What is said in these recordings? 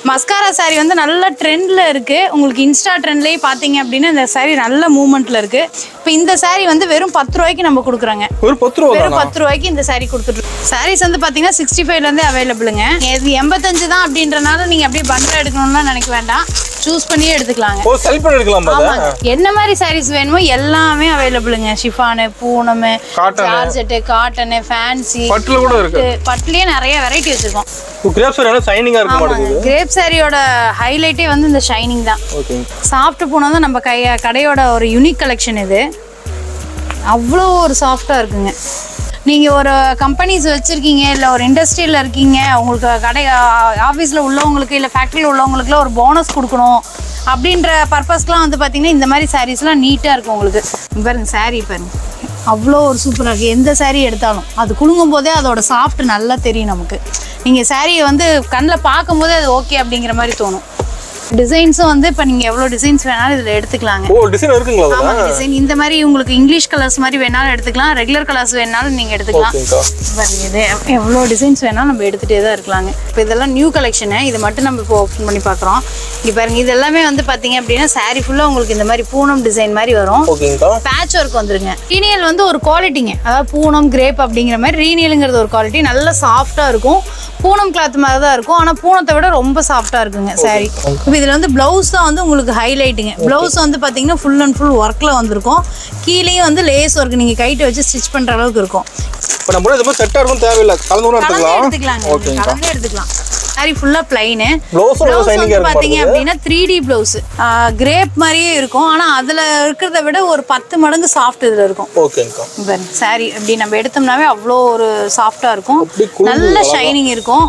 Mascara saree வந்து நல்ல ட்ரெண்டில் இருக்குது உங்களுக்கு இன்ஸ்டா ட்ரெண்ட்லேயே பார்த்தீங்க அப்படின்னா இந்த saree நல்ல மூமெண்ட்டில் இருக்குது இப்போ இந்த saree வந்து வெறும் பத்து ரூபாய்க்கு நம்ம கொடுக்குறோங்க ஒரு பத்து ரூபா வெறும் பத்து ரூபாய்க்கு இந்த saree கொடுத்துட்டு சாரீஸ் வந்து பார்த்தீங்கன்னா சிக்ஸ்டி ஃபைவ்லேருந்தே அவைலபிளுங்க இது எண்பத்தஞ்சு தான் அப்படின்றனால நீங்கள் அப்படியே பண்டில் எடுக்கணும்லாம் நினைக்க வேண்டாம் சூஸ் பண்ணியே எடுத்துக்கலாங்க ஓ செல் பண்ணி எடுக்கலாம் பாரு ஆமாங்க என்ன மாதிரி சாரீஸ் வேணுமோ எல்லாமே அவைலபிளுங்க chiffon Poonam Cotton. Georgette cotton fancy பட்டுல கூட இருக்கு பட்டுலயே நிறைய வெரைட்டி வச்சிருக்கோம் கிரேப்ஸ் நல்லா ஷைனிங்கா இருக்க ஆமாங்க மாட்டேங்குது கிரேப் சாரியோட ஹைலைட்டே வந்து இந்த ஷைனிங் தான் ஓகேங்க சாஃப்ட் பூனை தான் நம்ம கை கடையோட ஒரு யூனிக் கலெக்ஷன் இது அவ்வளோ ஒரு சாஃப்டாக இருக்குங்க நீங்கள் ஒரு கம்பெனிஸ் வச்சுருக்கீங்க இல்லை ஒரு இண்டஸ்ட்ரியில் இருக்கீங்க உங்களுக்கு கடை ஆஃபீஸில் உள்ளவங்களுக்கு இல்லை ஃபேக்ட்ரியில் உள்ளவங்களுக்குலாம் ஒரு போனஸ் கொடுக்கணும் அப்படின்ற பர்பஸ்க்குலாம் வந்து பார்த்தீங்கன்னா இந்த மாதிரி சாரீஸ்லாம் நீட்டாக இருக்கும் உங்களுக்கு இங்க பாருங்க saree பாருங்க அவ்வளோ ஒரு சூப்பராக இருக்குது எந்த saree எடுத்தாலும் அது குலுங்கும் போதே அதோட சாஃப்ட் நல்லா தெரியும் நமக்கு நீங்கள் சாரியை வந்து கண்ணில் பார்க்கும் போதே அது ஓகே அப்படிங்கிற மாதிரி தோணும் டிசைன்ஸும் வந்து இப்போ நீங்கள் எவ்வளோ டிசைன்ஸ் வேணாலும் இதில் எடுத்துக்கலாங்க ஓ டிசைன் இருக்குங்களா அதுல ஆமாங்க டிசைன் இந்த மாதிரி உங்களுக்கு இங்கிலீஷ் கலர்ஸ் மாதிரி வேணாலும் எடுத்துக்கலாம் ரெகுலர் கலர்ஸ் வேணாலும் நீங்கள் எடுத்துக்கலாம் ஓகேங்கக்கா பாருங்க இது எவ்வளோ டிசைன்ஸ் வேணாலும் நம்ம எடுத்துகிட்டே தான் இருக்கலாங்க இப்போ இதெல்லாம் நியூ கலெக்ஷனு இது மட்டும் நம்ம இப்போ ஓப்பன் பண்ணி பார்க்குறோம் இங்கே பாருங்க இது எல்லாமே வந்து பார்த்தீங்க அப்படின்னா saree ஃபுல்லாக உங்களுக்கு இந்த மாதிரி பூனம் டிசைன் மாதிரி வரும் ஓகேங்கக்கா பேட்ச் ஒர்க் வந்துருங்க ரீனியல் வந்து ஒரு குவாலிட்டிங்க அதாவது பூனம் கிரேப் அப்படிங்கிற மாதிரி ரீனியலுங்கிறது ஒரு குவாலிட்டி நல்ல சாஃப்டாக இருக்கும் பூனம் கிளாத் மாதிரி தான் இருக்கும் ஆனால் பூனத்தை விட ரொம்ப சாஃப்டாக இருக்குங்க saree இப்போ இதில் வந்து ப்ளவுஸ் தான் வந்து உங்களுக்கு ஹைலைட்டுங்க ப்ளவுஸ் வந்து பார்த்தீங்கன்னா ஃபுல் அண்ட் ஃபுல் ஒர்க்கில் வந்திருக்கும் கீழேயும் வந்து லேஸ் ஒர்க் நீங்கள் கைட்டை வச்சு ஸ்டிச் பண்ணுற அளவுக்கு இருக்கும் இப்போ நம்ம இது மாதிரி செட்டா இருக்கும் தேவையில்லை கலந்து கூட கலந்தே எடுத்துக்கலாம் எடுத்துக்கலாங்க ஓகேங்கக்கா கலந்தே எடுத்துக்கலாம் saree ஃபுல்லாக பிளைனு ப்ளவுஸும் நல்லா ப்ளவுஸ் ஷைனிங்கா வந்து இருக்க பார்த்தீங்க மாட்டேங்குது அப்படின்னா த்ரீ டி ப்ளவுஸ் கிரேப் மாதிரியே இருக்கும் ஆனால் அதில் இருக்கிறத விட ஒரு பத்து மடங்கு சாஃப்ட் இதில் இருக்கும் ஓகேங்கக்கா பாருங்க சாரி அப்படி நம்ம எடுத்தோம்னாவே அவ்வளோ ஒரு சாஃப்டாக இருக்கும் அப்படி குலுங்குது நல்ல அழகா. ஷைனிங் இருக்கும்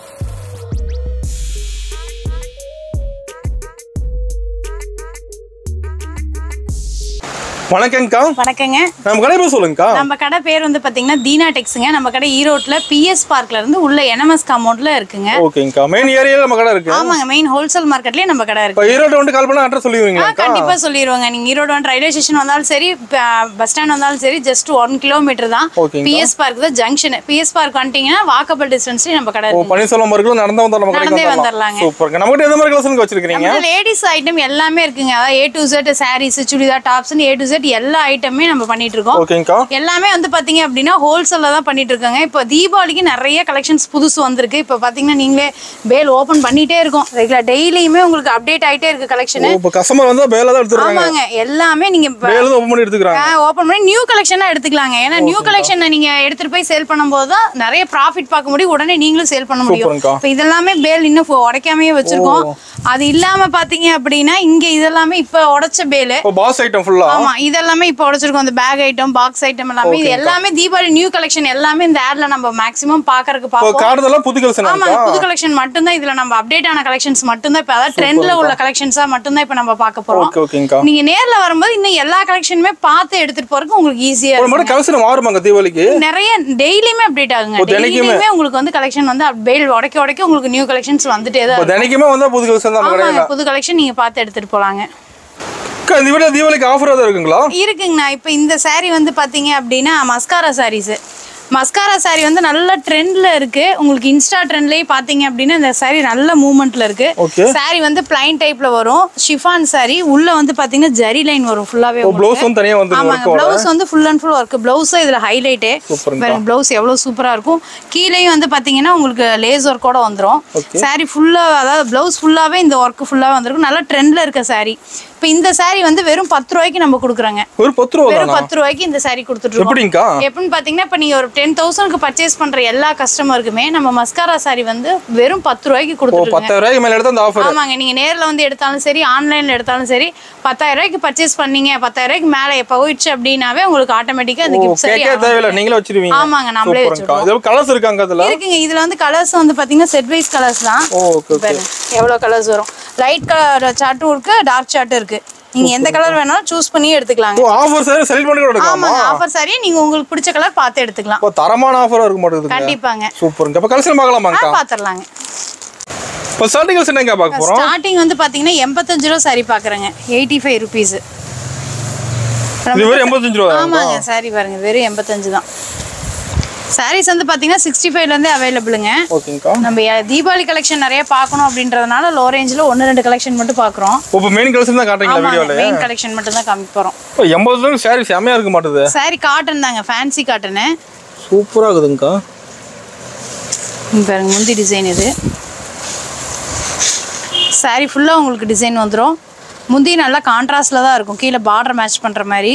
வணக்கங்கக்கா வணக்கங்க நம்ம கடை பேர் சொல்லுங்கக்கா நம்ம கடை பேர் வந்து பார்த்தீங்கன்னா தீனா டெக்ஸுங்க நம்ம கடை ஈரோட்டில் பிஎஸ் பார்க்ல இருந்து உள்ள என்எம்எஸ் காம்பவுண்ட்ல இருக்குங்க ஓகேங்கக்கா மெயின் ஏரியால நம்ம கடை இருக்கு ஆமாங்க மெயின் ஹோல்சேல் மார்க்கெட்லயே நம்ம கடை இருக்கு இப்போ ஈரோடு வந்து கால் பண்ணா அட்ரஸ் ஆ சொல்லிடுவீங்களாக்கா கண்டிப்பா சொல்லிடுவாங்க நீங்க ஈரோடு வந்து ரயில்வே ஸ்டேஷன் வந்தாலும் சரி பஸ் ஸ்டாண்ட் வந்தாலும் சரி ஜஸ்ட் ஒன் கிலோமீட்டர் தான் ஓகேங்கக்கா. பிஎஸ் பார்க் தான் ஜங்ஷன் பிஎஸ் பார்க் வந்துட்டீங்கன்னா வாக்கபிள் டிஸ்டன்ஸ்லேயே நம்ம கடை ஓ இருக்கு பன்னீர்செல்வம் மார்க்கெட்ல நடந்து வந்தா நம்ம கடைக்கு நடந்தே வந்துடலாம் வந்துடலாங்க. சூப்பருங்க நம்ம கிட்ட எந்த மாதிரி கலெக்ஷன் வச்சிருக்கீங்க லேடிஸ் ஐட்டம் எல்லாமே இருக்குங்க அதாவது A to Z sarees churidar டாப்ஸ்னு ஏ டு செட் எல்லா ஐட்டமே நம்ம பண்ணிட்டு இருக்கோம் ஓகேங்கக்கா எல்லாமே வந்து பாத்தீங்க அப்படின்னா ஹோல்சேல்ல தான் பண்ணிட்டு இருக்காங்க இப்போ தீபாவளிக்கு நிறைய கலெக்ஷன்ஸ் புதுசு வந்திருக்கு இப்போ பாத்தீங்கன்னா நீங்களே பேல் ஓபன் பண்ணிட்டே இருக்கோம் ரெகுலர் டெய்லியுமே உங்களுக்கு அப்டேட் ஆயிட்டே இருக்கு கலெக்ஷன் இப்போ கஸ்டமர் வந்தா பேல தான் எடுத்துறாங்க ஆமாங்க எல்லாமே நீங்க பேல தான் ஓப்பன் பண்ணி எடுத்துக்கிறாங்க ஓப்பன் பண்ணி நியூ கலெக்ஷனா எடுத்துக்கலாங்க ஏன்னா நியூ கலெக்ஷனை நீங்க எடுத்துட்டு போய் சேல் பண்ணும்போது தான் நிறைய ப்ராஃபிட் பார்க்க முடியும் உடனே நீங்களும் சேல் பண்ண முடியும் சூப்பர்க்கா. இப்போ இதெல்லாமே பேல் இன்னும் ஃபு- உடைக்காமையே வச்சிருக்கோம் அது இல்லாம பாத்தீங்க அப்படின்னா இங்க இதெல்லாமே இப்ப உடைச்ச பேலு இப்போ பாஸ் ஐட்டம் ஃபுல்லா ஆமா இதெல்லாமே இப்ப உடைச்சிருக்கோம் இந்த பேக் ஐட்டம் பாக்ஸ் ஐட்டம் எல்லாமே இது எல்லாமே தீபாவளி நியூ கலெக்ஷன் எல்லாமே இந்த ஆட்ல நம்ம மேக்ஸிமம் பாக்குறதுக்கு இப்போ பார்ப்போம் கார்டெல்லாம் புது கலெக்ஷன் ஆமா புது கலெக்ஷன் மட்டும்தான் இதுல நம்ம அப்டேட் ஆன கலெக்ஷன்ஸ் மட்டும்தான் இப்ப அதாவது ட்ரெண்ட்ல உள்ள கலெக்ஷன்ஸா மட்டும்தான் இப்ப நம்ம பார்க்க போறோம் ஓகே ஓகேங்கக்கா நீங்க நேர்ல வரும்போது இன்னும் எல்லா கலெக்ஷனுமே பார்த்து எடுத்துட்டு போறதுக்கு உங்களுக்கு ஈஸியா ஒரு இருக்கும் மாதிரி கலெக்ஷன் மாறுமாங்க தீபாவளிக்கு நிறைய டெய்லியுமே அப்டேட் ஆகுங்க ஓ, தினைக்குமே? டெய்லியுமே உங்களுக்கு வந்து கலெக்ஷன் வந்து பேல் உடைக்க உடைக்க உங்களுக்கு நியூ கலெக்ஷன்ஸ் வந்துட்டே தான் இப்போ இருக்கும். தினைக்குமே வந்தா புது கலெக்ஷன் தான் நம்ம ஆமாங்க கடையில புது கலெக்ஷன் நீங்க பார்த்து எடுத்துட்டு போலாங்க அக்கா, இந்த வீடியோ தீபாவளிக்கு ஆஃபர் ஏதாவது இருக்குங்களா இருக்குங்கண்ணா இப்போ இந்த saree வந்து பார்த்தீங்க அப்படின்னா மஸ்காரா சாரீஸு மஸ்காரா saree வந்து நல்ல ட்ரெண்டில் இருக்கு உங்களுக்கு இன்ஸ்டா ட்ரெண்ட்லேயே பார்த்தீங்க அப்படின்னா இந்த saree நல்ல மூமெண்ட்டில் இருக்கு Okay. saree வந்து பிளைன் டைப்ல வரும் ஷிஃபான் saree உள்ள வந்து பார்த்தீங்கன்னா ஜரி லைன் வரும் ஃபுல்லாவே ப்ளவுஸ் வந்து தனியா வந்து ஆமாங்க ஒர்க்கோட ப்ளவுஸ் வந்து full and full work blouse இதுல ஹைலைட்டே சூப்பருங்கக்கா. பாருங்க ப்ளவுஸ் எவ்வளவு சூப்பரா இருக்கும் கீழேயும் வந்து பாத்தீங்கன்னா உங்களுக்கு லேஸ் ஒர்க்கோட வந்துரும் Okay. saree ஃபுல்லா அதாவது ப்ளவுஸ் ஃபுல்லாவே இந்த ஒர்க் ஃபுல்லா வந்திருக்கும் நல்ல ட்ரெண்ட்ல இருக்க saree இப்போ இந்த saree வந்து வெறும் பத்து ரூபாய்க்கு நம்ம கொடுக்குறோங்க ஒரு பத்து ரூபா வெறும் தானா பத்து ரூபாய்க்கு இந்த saree கொடுத்துட்டு இருக்கோம் எப்படிங்கக்கா எப்படின்னு பாத்தீங்கன்னா இப்போ நீங்க ஒரு டென் தௌசண்ட்க்கு பர்ச்சேஸ் பண்ற எல்லா கஸ்டமருக்குமே நம்ம மஸ்காரா saree வந்து வெறும் பத்து ரூபாய்க்கு ஓ கொடுத்துட்டு இருக்கோங்க. பத்தாயிரம் ரூபாய்க்கு மேல எடுத்தா அந்த ஆஃபர் ஆமாங்க நீங்க நேர்ல வந்து எடுத்தாலும் சரி ஆன்லைன்ல எடுத்தாலும் சரி பத்தாயிரம் ரூபாய்க்கு பர்ச்சேஸ் பண்ணீங்க பத்தாயிரம் ரூபாய்க்கு மேல போயிடுச்சு அப்படின்னாவே உங்களுக்கு ஆட்டோமேட்டிக்கா அந்த கிஃப்ட் சரி கேட்க தேவையில்ல நீங்களே வச்சிருவீங்க ஆமாங்க, நம்மளே சூப்பருங்கக்கா இது கலர்ஸ் இருக்காங்க அதுல இருக்குங்க இதுல வந்து கலர்ஸ் வந்து பாத்தீங்கன்னா செட் வைஸ் கலர்ஸ் தான் ஓ ஓகே ஓகே பாருங்க எவ்வளவு கலர்ஸ் வரும் லைட் கலர் சார்ட்டும் இருக்கு டார்க் சார்ட்டும் இருக்கு நீங்க எந்த கலர் வேணாலும் சூஸ் பண்ணி எடுத்துக்கலாங்க ஓ ஆஃபர் சார் செலக்ட் பண்ணி கூட எடுக்கலாமா ஆமாங்க ஆஃபர் சாரி நீங்க உங்களுக்கு பிடிச்ச கலர் பார்த்து எடுத்துக்கலாம் இப்போ தரமான ஆஃபரா இருக்க மாட்டேங்குது கண்டிப்பாங்க சூப்பருங்க இப்போ கலெக்ஷன் ஆ பார்க்கலாமாங்கக்கா பாத்துடலாங்க இப்போ ஸ்டார்டிங் கலெக்ஷன் எங்க பார்க்க போறோம் ஸ்டார்டிங் வந்து பாத்தீங்கன்னா எண்பத்தஞ்சு ரூபா சாரி பாக்குறேங்க எயிட்டி ஃபைவ் ருபீஸ் இது வெறும் எண்பத்தஞ்சு ரூபா ஆமாங்க சாரி பாருங்க வெறும் எண்பத்தஞ்சு தான் சாரீஸ் வந்து பார்த்தீங்கன்னா சிக்ஸ்டி ஃபைவ்லேருந்தே அவைலபிளுங்க ஓகேங்கக்கா நம்ம எ- தீபாவளி கலெக்ஷன் நிறைய பார்க்கணும் அப்படின்றதுனால லோ ரேஞ்சில் ஒன்று ரெண்டு கலெக்ஷன் மட்டும் பார்க்குறோம் இப்போ மெயின் கலெக்ஷன் தான் காட்டுறீங்களா வீடியோவில் மெயின் கலெக்ஷன் மட்டும் தான் காமிக்க போகிறோம் இப்போ எண்பது சாரி செம்மையாக இருக்க மாட்டுது சாரி காட்டன் தாங்க ஃபேன்சி காட்டனு சூப்பராக இருக்குதுங்கக்கா இங்க பாருங்க முந்தி டிசைன் இது சாரி ஃபுல்லாக உங்களுக்கு டிசைன் வந்துடும் முந்தி நல்லா கான்ட்ராஸ்டில் தான் இருக்கும் கீழே பார்டர் மேட்ச் பண்ணுற மாதிரி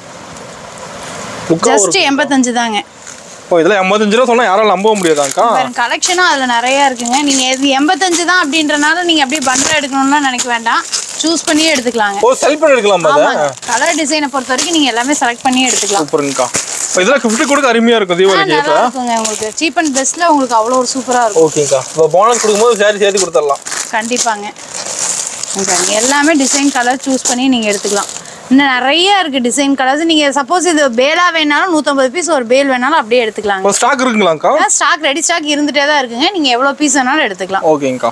லுக்காக ஜஸ்ட் எண்பத்தஞ்சு தாங்க இப்போ இதெல்லாம் எண்பத்தஞ்சு ரூபா சொன்னால் யாராலும் நம்ப முடியாதாங்க்கா பாருங்க கலெக்ஷனும் அதில் நிறையா இருக்குங்க நீங்கள் இது எண்பத்தஞ்சு தான் அப்படின்றனால நீங்கள் அப்படியே பண்டில் எடுக்கணும்லாம் நினைக்க வேண்டாம் சூஸ் பண்ணியே எடுத்துக்கலாங்க ஓ செல் பண்ணி எடுக்கலாமா அதை ஆமாங்க கலர் டிசைனை பொறுத்த வரைக்கும் நீங்கள் எல்லாமே செலக்ட் பண்ணியே எடுத்துக்கலாம் சூப்பருங்கக்கா இப்போ இதெல்லாம் கிஃப்ட் கொடுக்க அருமையாக இருக்கும் ஆ, தீபாவளிக்கு நல்லா இருக்குங்க உங்களுக்கு சீப் அண்ட் பெஸ்ட்டில் உங்களுக்கு அவ்வளோ ஒரு சூப்பராக இருக்கும் ஓகேங்கக்கா இப்போ போனஸ் கொடுக்கும்போது சாரி சேர்த்து கொடுத்துடலாம் கண்டிப்பாங்க இங்க பாருங்க எல்லாமே டிசைன் கலர் சூஸ் பண்ணி நீங்கள் எடுத்துக்கலாம் இன்னும் நிறைய இருக்குது டிசைன் கலர்ஸ் நீங்கள் சப்போஸ் இது பேலா வேணாலும் நூற்றம்பது பீஸ் ஒரு பேல் வேணாலும் அப்படியே எடுத்துக்கலாங்க இப்போ ஸ்டாக் இருக்குங்களாங்க்கா ஸ்டாக் ரெடி ஸ்டாக் இருந்துகிட்டே தான் இருக்குங்க நீங்கள் எவ்வளோ பீஸ் வேணாலும் எடுத்துக்கலாம் ஓகேங்கக்கா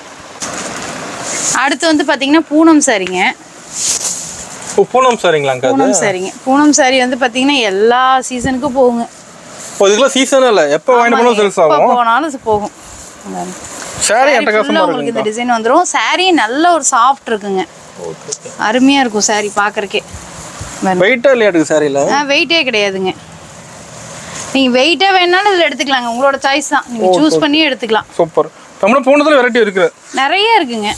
அடுத்து வந்து பார்த்தீங்கன்னா பூனம் சாரிங்க இப்போ பூனம் சாரிங்களாங்க்கா அது பூனம் சாரிங்க பூனம் சாரி வந்து பார்த்தீங்கன்னா எல்லா சீசனுக்கும் போகுங்க இப்போ இதுக்கெல்லாம் சீசன் இல்லை எப்போ வாங்கிட்டு போனாலும் சேல்ஸ் எப்போ ஆகும் போனாலும் இது போகும் இந்தாங்க. சாரி Saree full-ஆ அட்டகாசமாக உங்களுக்கு இந்த இருக்குங்கக்கா டிசைன் வந்துடும் saree நல்ல ஒரு சாஃப்ட் இருக்குங்க ஓகே ஓகே அருமையாக இருக்கும் saree பார்க்கறக்கே வெயிட்டாக இல்லையா இருக்குது சாரியில் ஆ வெயிட்டே கிடையாதுங்க நீங்கள் வெயிட்டாக வேணாலும் இதில் எடுத்துக்கலாங்க உங்களோட சாய்ஸ் தான் நீங்கள் சூஸ் பண்ணி எடுத்துக்கலாம் சூப்பர் நம்மளும் பூனத்தில் வெரைட்டி இருக்குது நிறைய இருக்குங்க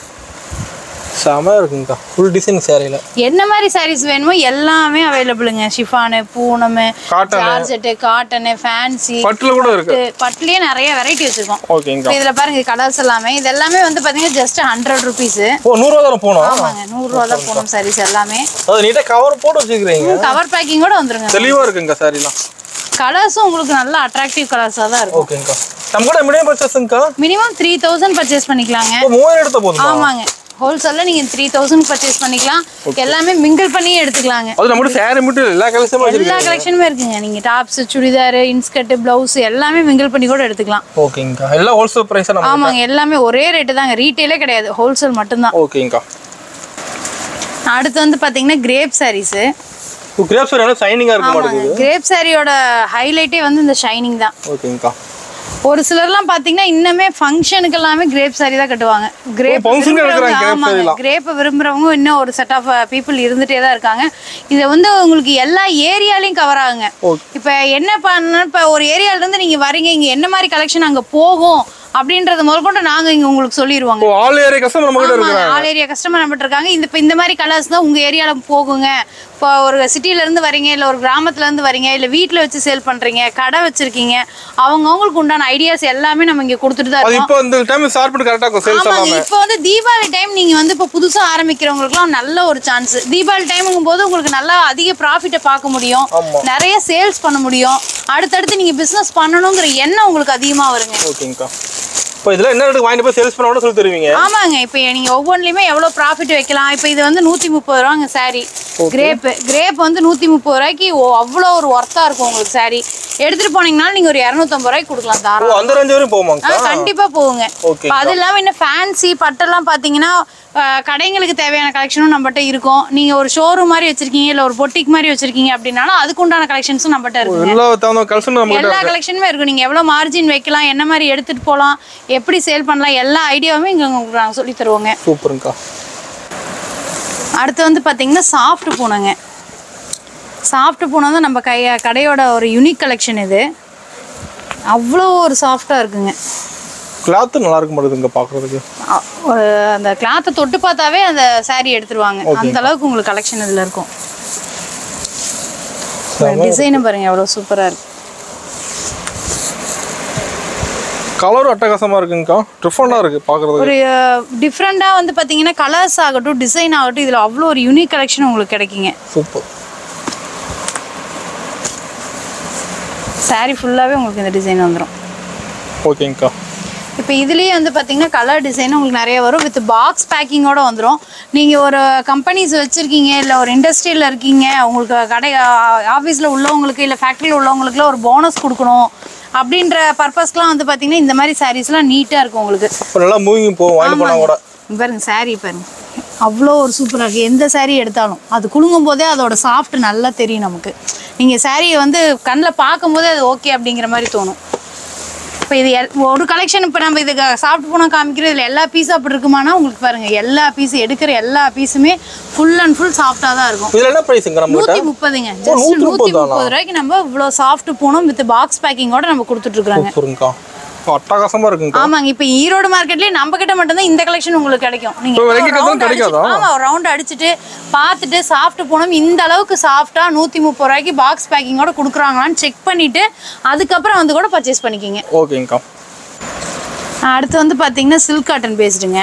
செமையாக இருக்குங்கக்கா ஃபுல் டிசைன் சாரியில் என்ன மாதிரி sarees வேணுமோ எல்லாமே அவைலபிளுங்க chiffon Poonam Cotton. Georgette cotton fancy பட்டில் கூட இருக்கு பட்டுலேயே நிறைய வெரைட்டி வச்சுருக்கோம் ஓகேங்கக்கா இதில் பாருங்க கலர்ஸ் எல்லாமே இது எல்லாமே வந்து பார்த்தீங்கன்னா ஜஸ்ட் ஹண்ட்ரட் ருபீஸு ஓ நூறுரூவா தானே போனோம் ஆமாங்க நூறுரூவா தான் பூனம் sarees எல்லாமே அது நீட்டாக கவர் போட்டு வச்சுக்கிறீங்க கவர் பேக்கிங்கோட வந்துருங்க தெளிவாக இருக்குங்க சாரிலாம் கலர்ஸும் உங்களுக்கு நல்ல அட்ராக்டிவ் கலர்ஸாக தான் இருக்கும் ஓகேங்கக்கா நம்ம கூட மீடியம் பர்ச்சேஸுங்கக்கா மினிமம் த்ரீ தௌசண்ட் பர்ச்சேஸ் பண்ணிக்கலாங்க இப்போ மூவாயிரம் எடுத்த போதுமா ஆமாங்க ஹோல்சேலில் நீங்கள் த்ரீ தௌசண்ட் பர்ச்சேஸ் பண்ணிக்கலாம் எல்லாமே மிங்கிள் பண்ணியே எடுத்துக்கலாங்க அது நம்ம சாரி மட்டும் எல்லா கலெக்ஷனும் வச்சிருக்கீங்க எல்லா கலெக்ஷனுமே இருக்குங்க நீங்கள் டாப்ஸ் சுடிதார் இன்ஸ்கர்ட் ப்ளவுஸ் எல்லாமே மிங்கிள் பண்ணி கூட எடுத்துக்கலாம் ஓகேங்கக்கா எல்லாம் ஹோல்சேல் ப்ரைஸாக நம்ம ஆமாங்க எல்லாமே ஒரே ரேட்டு தாங்க ரீட்டெயிலே கிடையாது ஹோல்சேல் மட்டும்தான் ஓகேங்கக்கா அடுத்து வந்து பார்த்தீங்கன்னா கிரேப் சாரீஸு இப்போ கிரேப் சாரி நல்லா சைனிங்காக இருக்க மாட்டேங்குது ஆமாங்க கிரேப் சாரியோட ஹைலைட்டே வந்து இந்த ஷைனிங் தான் ஓகேங்கக்கா ஒரு சிலர்லாம் பார்த்தீங்கன்னா இன்னுமே ஃபங்க்ஷனுக்கு எல்லாமே கிரேப் சாரி தான் கட்டுவாங்க கிரேப் function க்கு எடுக்கறாங்க grape saree ஆமாங்க எல்லாம். கிரேப்பை விரும்புறவங்க இன்னும் ஒரு செட் ஆஃப் பீப்புள் இருந்துட்டே தான் இருக்காங்க இதை வந்து உங்களுக்கு எல்லா ஏரியாலையும் கவர் ஆகுங்க Okay. இப்போ என்ன பண்ண இப்போ ஒரு ஏரியால இருந்து நீங்க வரீங்க இங்க என்ன மாதிரி கலெக்ஷன் அங்க போகும் அப்படின்றத முதற்கொண்டு நாங்க இங்க உங்களுக்கு சொல்லிடுவோங்க இப்போ ஆல் ஏரியா கஸ்டமர் நம்ம கிட்ட ஆமாங்க, இருக்கிறாங்க ஆல் ஏரியா கஸ்டமர் நம்மகிட்ட இருக்காங்க இந்த இப்போ இந்த மாதிரி கலர்ஸ் தான் உங்க ஏரியால போகுங்க இப்போ ஒரு சிட்டில இருந்து வரீங்க இல்ல ஒரு கிராமத்துல இருந்து வரீங்க இல்ல வீட்ல வச்சு சேல் பண்றீங்க கடை வச்சிருக்கீங்க அவங்க அவங்களுக்கு உண்டான ஐடியாஸ் எல்லாமே நம்ம இங்க கொடுத்துட்டு தான் அது இருக்கோம் இப்போ இந்த டைம் ஷார்ப் பண்ணி கரெக்டாக இருக்கும் சேல்ஸ் ஆமாங்க எல்லாமே இப்போ வந்து தீபாவளி டைம் நீங்க வந்து இப்போ புதுசா ஆரம்பிக்கிறவங்களுக்குலாம் நல்ல ஒரு சான்ஸ் தீபாவளி டைமுங்கும் போது உங்களுக்கு நல்லா அதிக ப்ராஃபிட்டை பார்க்க முடியும் ஆமா. நிறைய சேல்ஸ் பண்ண முடியும் அடுத்தடுத்து நீங்க பிசினஸ் பண்ணணுங்கிற எண்ணம் உங்களுக்கு அதிகமா வருங்க ஓகேங்கக்கா இப்போ இதெல்லாம் என்ன ரேட்டுக்கு வாங்கிட்டு போய் சேல்ஸ் பண்ண கூட சொல்லி தருவீங்க ஆமாங்க இப்போ நீங்க ஒவ்வொன்றுலையுமே எவ்வளோ ப்ராஃபிட் வைக்கலாம் இப்போ இது வந்து நூற்றி முப்பது ரூபாங்க saree கிரேப்பு கிரேப் வந்து நூற்றி முப்பது ரூபாய்க்கு ஓ அவ்வளோ ஒரு ஒர்த்தாக இருக்கும் உங்களுக்கு saree எடுத்துட்டு போனீங்கனாலும் நீங்கள் ஒரு இரநூத்தம்பது ரூபாய்க்கு கொடுக்கலாம் ஓ தாராளம் அந்த ரேஞ்ச் வரையும் ஆ போமாங்கக்கா கண்டிப்பாக போகுங்க ஓகே இப்போ அது இல்லாமல் இன்னும் ஃபேன்சி பட்டெல்லாம் பார்த்தீங்கன்னா அஹ், கடைங்களுக்கு தேவையான கலெக்ஷனும் நம்மகிட்ட இருக்கும் நீங்கள் ஒரு ஷோரூம் மாதிரி வச்சிருக்கீங்க இல்லை ஒரு பொட்டிக் மாதிரி வச்சிருக்கீங்க அப்படின்னாலும் அதுக்கு உண்டான கலெக்ஷன்ஸும் நம்மகிட்ட இருக்குங்க எல்லா தகுந்த கலெக்ஷன் நம்ம கிட்ட எல்லா கலெக்ஷனுமே இருக்கும் நீங்கள் எவ்வளோ மார்ஜின் வைக்கலாம் என்ன மாதிரி எடுத்துகிட்டு போகலாம் எப்படி சேல் பண்ணலாம் எல்லா ஐடியாவுமே இங்கே உங்களுக்கு நாங்கள் சொல்லி தருவோங்க சூப்பருங்கக்கா அடுத்து வந்து பார்த்தீங்கன்னா சாஃப்ட் பூனைங்க சாஃப்ட் பூனை தான் நம்ம கை கடையோட ஒரு யூனிக் கலெக்ஷன் இது அவ்வளோ ஒரு சாஃப்டாக இருக்குங்க கிளாத்து நல்லா இருக்க மாட்டேங்குதுங்க பார்க்குறதுக்கு அ- ஒரு அந்த கிளாத்தை தொட்டு பார்த்தாவே அந்த saree எடுத்துருவாங்க அந்த அளவுக்கு உங்களுக்கு கலெக்ஷன் இதில் இருக்கும் டிசைனும் பாருங்க எவ்வளோ சூப்பராக இருக்கு கலரும் அட்டகாசமாக இருக்குங்கக்கா டிஃப்ரெண்டாக இருக்குது பார்க்குறதுக்கு ஒரு டிஃப்ரெண்ட்டாக வந்து பார்த்தீங்கன்னா கலர்ஸ் ஆகட்டும் டிசைன் ஆகட்டும் இதில் அவ்வளோ ஒரு யூனிக் கலெக்ஷன் உங்களுக்கு கிடைக்குங்க சூப்பர் saree ஃபுல்லாகவே உங்களுக்கு இந்த டிசைன் வந்துடும் ஓகேங்கக்கா இப்போ இதுலேயே வந்து பார்த்தீங்கன்னா கலர் டிசைன் உங்களுக்கு நிறைய வரும் வித் பாக்ஸ் பேக்கிங்கோட வந்துடும் நீங்கள் ஒரு கம்பெனிஸ் வச்சுருக்கீங்க இல்லை ஒரு இண்டஸ்ட்ரியில் இருக்கீங்க உங்களுக்கு கடை ஆஃபீஸில் உள்ளவங்களுக்கு இல்லை ஃபேக்ட்ரியில் உள்ளவங்களுக்குலாம் ஒரு போனஸ் கொடுக்கணும் அப்படின்ற பர்பஸ்க்குலாம் வந்து பார்த்தீங்கன்னா இந்த மாதிரி சாரீஸ்லாம் நீட்டாக இருக்கும் உங்களுக்கு இப்போ நல்லா மூவிங் போகும் வாங்கிட்டு போனால் கூட இங்க பாருங்க saree பாருங்க அவ்வளோ ஒரு சூப்பராக இருக்குது எந்த saree எடுத்தாலும் அது குலுங்கும் போதே அதோட சாஃப்ட் நல்லா தெரியும் நமக்கு நீங்கள் சாரியை வந்து கண்ணில் பார்க்கும்போது அது ஓகே அப்படிங்கிற மாதிரி தோணும் இப்போ இது எல்- ஒரு கலெக்ஷன் இப்போ நம்ம இதுக்கு சாப்பிட்டு போனால் காமிக்கிறது இதில் எல்லா பீஸும் அப்படி இருக்குமானா உங்களுக்கு பாருங்கள் எல்லா பீஸும் எடுக்கிற எல்லா பீஸுமே ஃபுல் அண்ட் ஃபுல் சாஃப்டாக தான் இருக்கும் இதுல என்ன பிரைஸுங்க நம்ம நூற்றி முப்பதுங்க ஜஸ்ட் நூத்தி நூற்றி முப்பது தானா? முப்பது ரூபாய்க்கு நம்ம இவ்வளோ சாஃப்ட் பூனம் வித் பாக்ஸ் பேக்கிங்கோட நம்ம கொடுத்துட்ருக்குறாங்க சூப்பருங்கக்கா அட்டகாசமா இருக்குங்கக்கா ஆமாங்க இப்போ ஈரோடு மார்க்கெட்லயே நம்ம கிட்ட மட்டும்தான் இந்த கலெக்ஷன் உங்களுக்கு கிடைக்கும் நீங்க இப்போ ஒரு விலைக்கு round தான் கிடைக்காதா? அடிச்சு- ஆமா ஒரு ரவுண்ட் அடிச்சுட்டு பார்த்துட்டு சாஃப்ட் போனோம் இந்த அளவுக்கு சாஃப்டா நூத்தி முப்பது ரூபாய்க்கு பாக்ஸ் பேக்கிங்கோட கொடுக்குறாங்களான்னு செக் பண்ணிட்டு அதுக்கப்புறம் வந்து கூட பர்ச்சேஸ் பண்ணிக்கிங்க ஓகேங்கக்கா அடுத்து வந்து பாத்தீங்கன்னா சில்க் காட்டன் பேஸ்டுங்க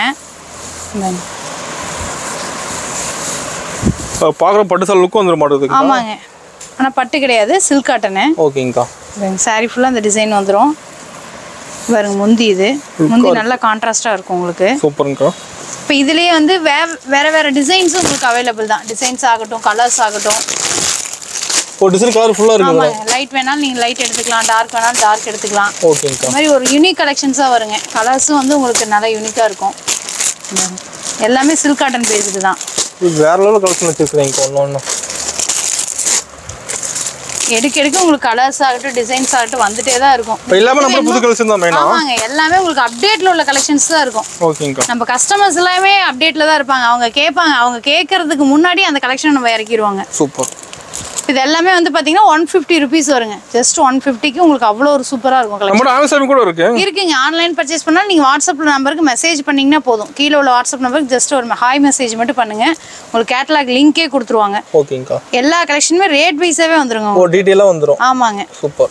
பார்க்குற பட்டு சால் லுக்கும் வந்துட மாட்டேங்குது ஆமாங்க ஆனா பட்டு கிடையாது சில்க் காட்டனு ஓகேங்கக்கா சாரி ஃபுல்லா அந்த டிசைன் வந்துரும் பாருங்க முந்தி இது முந்தி நல்லா கான்ட்ராஸ்டா இருக்கும் உங்களுக்கு சூப்பருங்கக்கா இப்போ இதுலேயே வந்து வே வேற வேற டிசைன்ஸும் உங்களுக்கு அவைலபிள் தான் டிசைன்ஸ் ஆகட்டும் கலர்ஸ் ஆகட்டும் ஒரு டிசைன் கலர் ஃபுல்லாக இருக்குங்க ஆமாங்க லைட் வேணாலும் நீங்கள் லைட் எடுத்துக்கலாம் டார்க் வேணாலும் டார்க் எடுத்துக்கலாம் ஓகேங்கக்கா இந்த மாதிரி ஒரு யூனிக் கலெக்ஷன்ஸாக வருங்க கலர்ஸும் வந்து உங்களுக்கு நல்லா யூனிக்காக இருக்கும் இந்தாங்க. எல்லாமே சில்க் காட்டன் பேஸ்டு தான் இது வேற லெவலில் கலெக்ஷன் வச்சிருக்கிறீங்க ஒன்று ஒன்று எடுக்க எடுக்க உங்களுக்கு கலர்ஸ் ஆகட்டும் டிசைன்ஸ் ஆகட்டும் வந்துட்டே தான் இருக்கும் இப்போ எல்லாமே நம்ம புது கலெக்ஷன் தான் மெயினா ஆமாங்க எல்லாமே உங்களுக்கு அப்டேட்ல உள்ள கலெக்ஷன்ஸ் தான் இருக்கும் ஓகேங்கக்கா நம்ம கஸ்டமர்ஸ் எல்லாமே அப்டேட்ல தான் இருப்பாங்க அவங்க கேட்பாங்க அவங்க கேட்கறதுக்கு முன்னாடி அந்த கலெக்ஷன் நம்ம இறக்கிடுவாங்க சூப்பர் இது எல்லாமே வந்து பாத்தீங்கன்னா ஒன் ஃபிஃப்டி ருபீஸ் வருங்க ஜஸ்ட் ஒன் ஃபிஃப்டிக்கு உங்களுக்கு அவ்வளோ ஒரு சூப்பராக இருக்கும் collection. நம்மளோட அமேசான் கூட இருக்கு இருக்குங்க ஆன்லைன் பர்ச்சேஸ் பண்ணால் நீங்கள் வாட்ஸ்அப் நம்பருக்கு மெசேஜ் பண்ணீங்கன்னா போதும் கீழே உள்ள வாட்ஸ்அப் நம்பருக்கு ஜஸ்ட் ஒரு ஹாய் மெசேஜ் மட்டும் பண்ணுங்க உங்களுக்கு கேட்டலாக் லிங்கே கொடுத்துருவாங்க ஓகேங்கக்கா எல்லா கலெக்ஷனுமே ரேட் வைஸாகவே வந்துருங்க ஓ டீட்டெயிலாக வந்துடும் ஆமாங்க சூப்பர்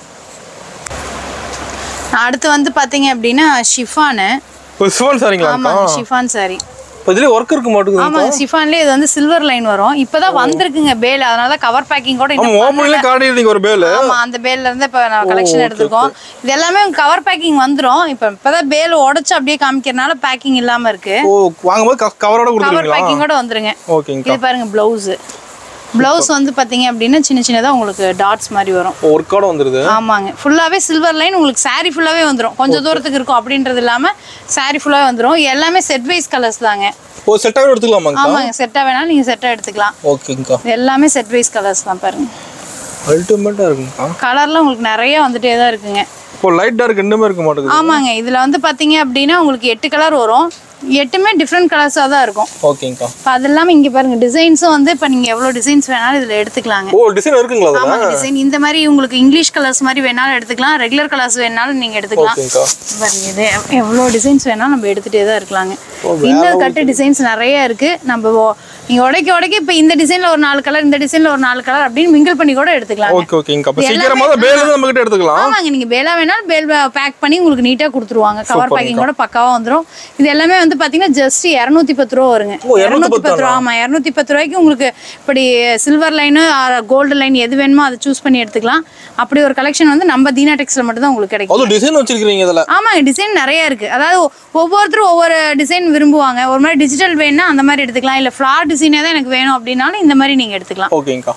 அடுத்து வந்து பார்த்தீங்க அப்படின்னா ஷிஃபானு இப்போ சிவன் சாரிங்களாக்கா ஆமாங்க ஷிஃபான் saree இப்போ இதுலேயே ஒர்க் இருக்க மாட்டேங்குது ஆமாங்க ஷிஃபான்லேயே இது வந்து சில்வர் லைன் வரும் இப்போதான் வந்திருக்குங்க பேல் அதனால தான் கவர் பேக்கிங் கூட ஆமாம் இன்னும் ஓப்பனிலே காட்டியிருந்தீங்க ஒரு பேல் ஆமா அந்த பேல்ல இருந்து இப்ப நான் கலெக்ஷன் எடுத்திருக்கோம் இது எல்லாமே கவர் பேக்கிங் வந்துரும் இப்ப இப்பதான் பேல் உடைச்சு அப்படியே காமிக்கிறனால பேக்கிங் இல்லாம இருக்கு ஓ வாங்கும்போது கவரோட கவர் கொடுத்துருவீங்களா பேக்கிங்கோட வந்துருங்க ஓகேங்கக்கா இது பாருங்க பிளவுஸ் பிளவுஸ் வந்து பாத்தீங்க அப்படின்னா சின்ன சின்னதா உங்களுக்கு டாட்ஸ் மாதிரி வரும் ஒர்க்கோட வந்துடுது ஆமாங்க ஃபுல்லாவே சில்வர் லைன் உங்களுக்கு saree ஃபுல்லாவே வந்துரும் கொஞ்சம் தூரத்துக்கு இருக்கும் அப்படின்றது இல்லாம saree ஃபுல்லாவே வந்துரும் எல்லாமே செட் வைஸ் கலர்ஸ் தாங்க ஓ செட்டாகவே எடுத்துக்கலாமாங்கக்கா ஆமாங்க செட்டா வேணாலும் நீங்க செட்டா எடுத்துக்கலாம் ஓகேங்கக்கா இது எல்லாமே செட் வைஸ் கலர்ஸ் தான் பாருங்க அல்டிமேட்டாக இருக்குங்கக்கா கலர்லாம் உங்களுக்கு நிறைய வந்துட்டே தான் இருக்குங்க இப்போ லைட் டார்க் இன்னுமே இருக்க மாட்டேங்குது ஆமாங்க இதுல வந்து பாத்தீங்க அப்படின்னா உங்களுக்கு எட்டு கலர் வரும் எட்டுமே டிஃப்ரெண்ட் கலர்ஸாக தான் இருக்கும் ஓகேங்கக்கா இப்போ அது இல்லாமல் இங்கே பாருங்க டிசைன்ஸும் வந்து இப்போ நீங்கள் எவ்வளோ டிசைன்ஸ் வேணாலும் இதில் எடுத்துக்கலாங்க ஓ டிசைன் இருக்குங்களா அதில் ஆமாங்க டிசைன் இந்த மாதிரி உங்களுக்கு இங்கிலீஷ் கலர்ஸ் மாதிரி வேணாலும் எடுத்துக்கலாம் ரெகுலர் கலர்ஸ் வேணாலும் நீங்கள் எடுத்துக்கலாம் ஓகேங்கக்கா பாருங்க இது எவ்வளோ டிசைன்ஸ் வேணாலும் நம்ம எடுத்துகிட்டே தான் இருக்கலாங்க இன்னர் கட்டு டிசைன்ஸ் நிறைய இருக்கு நம்ம ஓ- நீங்க உடைக்க உடைக்க இப்போ இந்த டிசைன்ல ஒரு நாலு கலர் இந்த டிசைன்ல ஒரு நாலு கலர் அப்படின்னு மிங்கிள் பண்ணி கூட எடுத்துக்கலாம் ஓகே ஓகேங்கக்கா அப்போ சீக்கிரமாக தான் பேல் நம்ம கிட்ட எடுத்துக்கலாம் ஆமாங்க நீங்க பேலா வேணாலும் பேல் பேக் பண்ணி உங்களுக்கு நீட்டா கொடுத்துருவாங்க கவர் பேக்கிங்கோட பக்காவா வந்துரும் இது எல்லாமே வந்து பாத்தீங்கன்னா ஜஸ்ட் இரநூத்தி பத்து ரூபா வருங்க ஓ, 210 இரநூத்தி பத்து ரூபா ஆமா இரநூத்தி பத்து ரூபாய்க்கு உங்களுக்கு இப்படி சில்வர் லைனு கோல்டு லைன் எது வேணுமோ அதை சூஸ் பண்ணி எடுத்துக்கலாம் அப்படி ஒரு கலெக்ஷன் வந்து நம்ம தீனா டெக்ஸ்ல மட்டும் தான் உங்களுக்கு கிடைக்கும் அதுவும் டிசைன் வச்சிருக்கீங்க இதில் ஆமாங்க டிசைன் நிறைய இருக்கு அதாவது ஒ- ஒவ்வொருத்தரும் ஒவ்வொரு டிசைன் விரும்புவாங்க ஒரு மாதிரி டிஜிட்டல் வேணும்னா அந்த மாதிரி எடுத்துக்கலாம் இல்ல ஃபிளார் டிசைனே தான் எனக்கு வேணும் அப்படின்னாலும் இந்த மாதிரி நீங்க எடுத்துக்கலாம் ஓகேங்கக்கா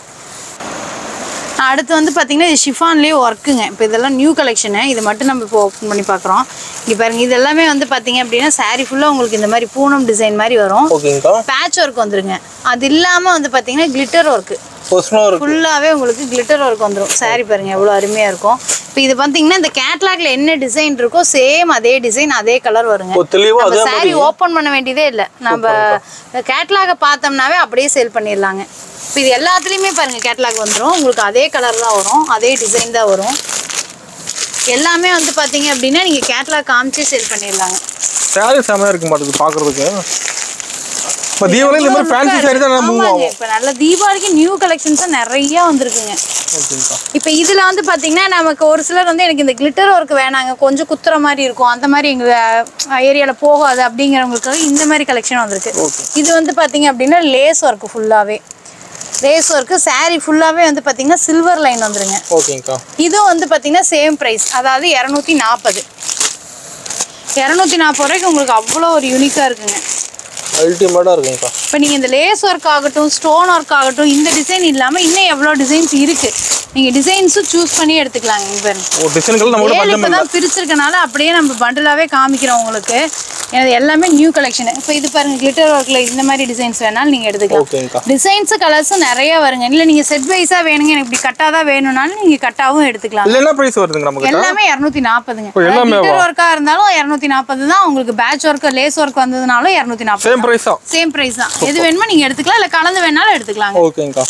அடுத்து வந்து பார்த்தீங்கன்னா இது ஷிஃபான்லேயே ஒர்க்குங்க இப்போ இதெல்லாம் நியூ கலெக்ஷனு இது மட்டும் நம்ம இப்போ ஓப்பன் பண்ணி பார்க்குறோம் இங்கே பாருங்க இது எல்லாமே வந்து பார்த்தீங்க அப்படின்னா saree ஃபுல்லாக உங்களுக்கு இந்த மாதிரி பூனம் டிசைன் மாதிரி வரும் ஓகேங்கக்கா பேட்ச் ஒர்க் வந்துருங்க அது இல்லாமல் வந்து பார்த்தீங்கன்னா கிளிட்டர் ஒர்க்கு பர்சனலாக இருக்கு ஃபுல்லாகவே உங்களுக்கு கிளிட்டர் ஒர்க் வந்துடும் saree பாருங்க எவ்வளோ அருமையாக இருக்கும் இப்போ இது பார்த்தீங்கன்னா இந்த கேட்லாக்ல என்ன டிசைன் இருக்கோ சேம் அதே டிசைன் அதே கலர் வருங்க ஓ தெளிவாக நம்ம அதே saree ஓப்பன் பண்ண வேண்டியதே இல்லை நம்ம கேட்லாக பார்த்தோம்னாவே அப்படியே சேல் பண்ணிடலாங்க இப்போ இது எல்லாத்துலேயுமே பாருங்க கேட்லாக் வந்துடும் உங்களுக்கு அதே கலர் தான் வரும் அதே டிசைன் தான் வரும் எல்லாமே வந்து பார்த்தீங்க அப்படின்னா நீங்கள் கேட்லாக் காமிச்சே சேல் பண்ணிடலாங்க சாரி செமையாக இருக்க மாட்டேங்குது பார்க்குறதுக்கு இப்போ தீபாவளி இந்த மாதிரி ஃபேன்சி சாரி தான் மூவ் ஆமாங்க ஆகும் இப்போ நல்ல தீபாவளிக்கு நியூ கலெக்ஷன்ஸாக நிறைய வந்திருக்குங்க ஓகேங்கக்கா இப்போ இதில் வந்து பார்த்தீங்கன்னா நமக்கு ஒரு சிலர் வந்து எனக்கு இந்த கிளிட்டர் ஒர்க் வேணாங்க கொஞ்சம் குத்துற மாதிரி இருக்கும் அந்த மாதிரி எங்கள் ஏரியாவில் போகாது அப்படிங்கிறவங்களுக்காக இந்த மாதிரி கலெக்ஷன் வந்திருக்கு இது வந்து பார்த்தீங்க அப்படின்னா லேஸ் ஒர்க் ஃபுல்லாகவே லேஸ் ஒர்க்கு saree ஃபுல்லாகவே வந்து பார்த்தீங்கன்னா சில்வர் லைன் வந்துருங்க ஓகேங்கக்கா இதுவும் வந்து பார்த்தீங்கன்னா சேம் ப்ரைஸ் அதாவது இரநூத்தி நாற்பது இரநூத்தி நாற்பது ரூபாய்க்கு உங்களுக்கு அவ்வளோ ஒரு யூனிக்காக இருக்குங்க அல்டிமேட்டாக இருக்குங்கக்கா இப்போ நீங்கள் இந்த லேஸ் ஒர்க் ஆகட்டும் ஸ்டோன் ஒர்க் ஆகட்டும் இந்த டிசைன் இல்லாமல் இன்னும் எவ்வளோ டிசைன்ஸ் இருக்குது நீங்கள் டிசைன்ஸும் சூஸ் பண்ணி எடுத்துக்கலாங்க இங்க பாருங்க ஓ டிசைன்கள் நம்ம கூட ஏழு பஞ்சம் இப்போ தான் பிரிச்சிருக்கனால அப்படியே நம்ம பண்டிலாவே காமிக்கிறோம் உங்களுக்கு எனது எல்லாமே நியூ கலெக்ஷன் இப்போ இது பாருங்க கிளிட்டர் ஒர்க்கில் இந்த மாதிரி டிசைன்ஸ் வேணாலும் நீங்கள் எடுத்துக்கலாம் ஓகேங்கக்கா டிசைன்ஸ் கலர்ஸும் நிறைய வருங்க இல்லை நீங்கள் செட் வைஸாக வேணுங்க எனக்கு இப்படி கட்டாக தான் வேணும்னாலும் நீங்கள் கட்டாவும் எடுத்துக்கலாம் இதுல என்ன பிரைஸ் வருதுங்க நமக்கு எல்லாமே இரநூத்தி நாற்பதுங்க ஓ, எல்லாமே கிளிட்டர் ஒர்க்காக இருந்தாலும் இரநூத்தி நாற்பது தான் உங்களுக்கு பேட்ச் ஒர்க் லேஸ் ஒர்க் வந்ததுனாலும் இரநூத்தி நாற்பது சேம் பிரைஸா சேம் ப்ரைஸ் தான் எது வேணுமோ நீங்கள் எடுத்துக்கலாம் இல்லை கலந்து வேணாலும் எடுத்துக்கலாங்க ஓகேங்கக்கா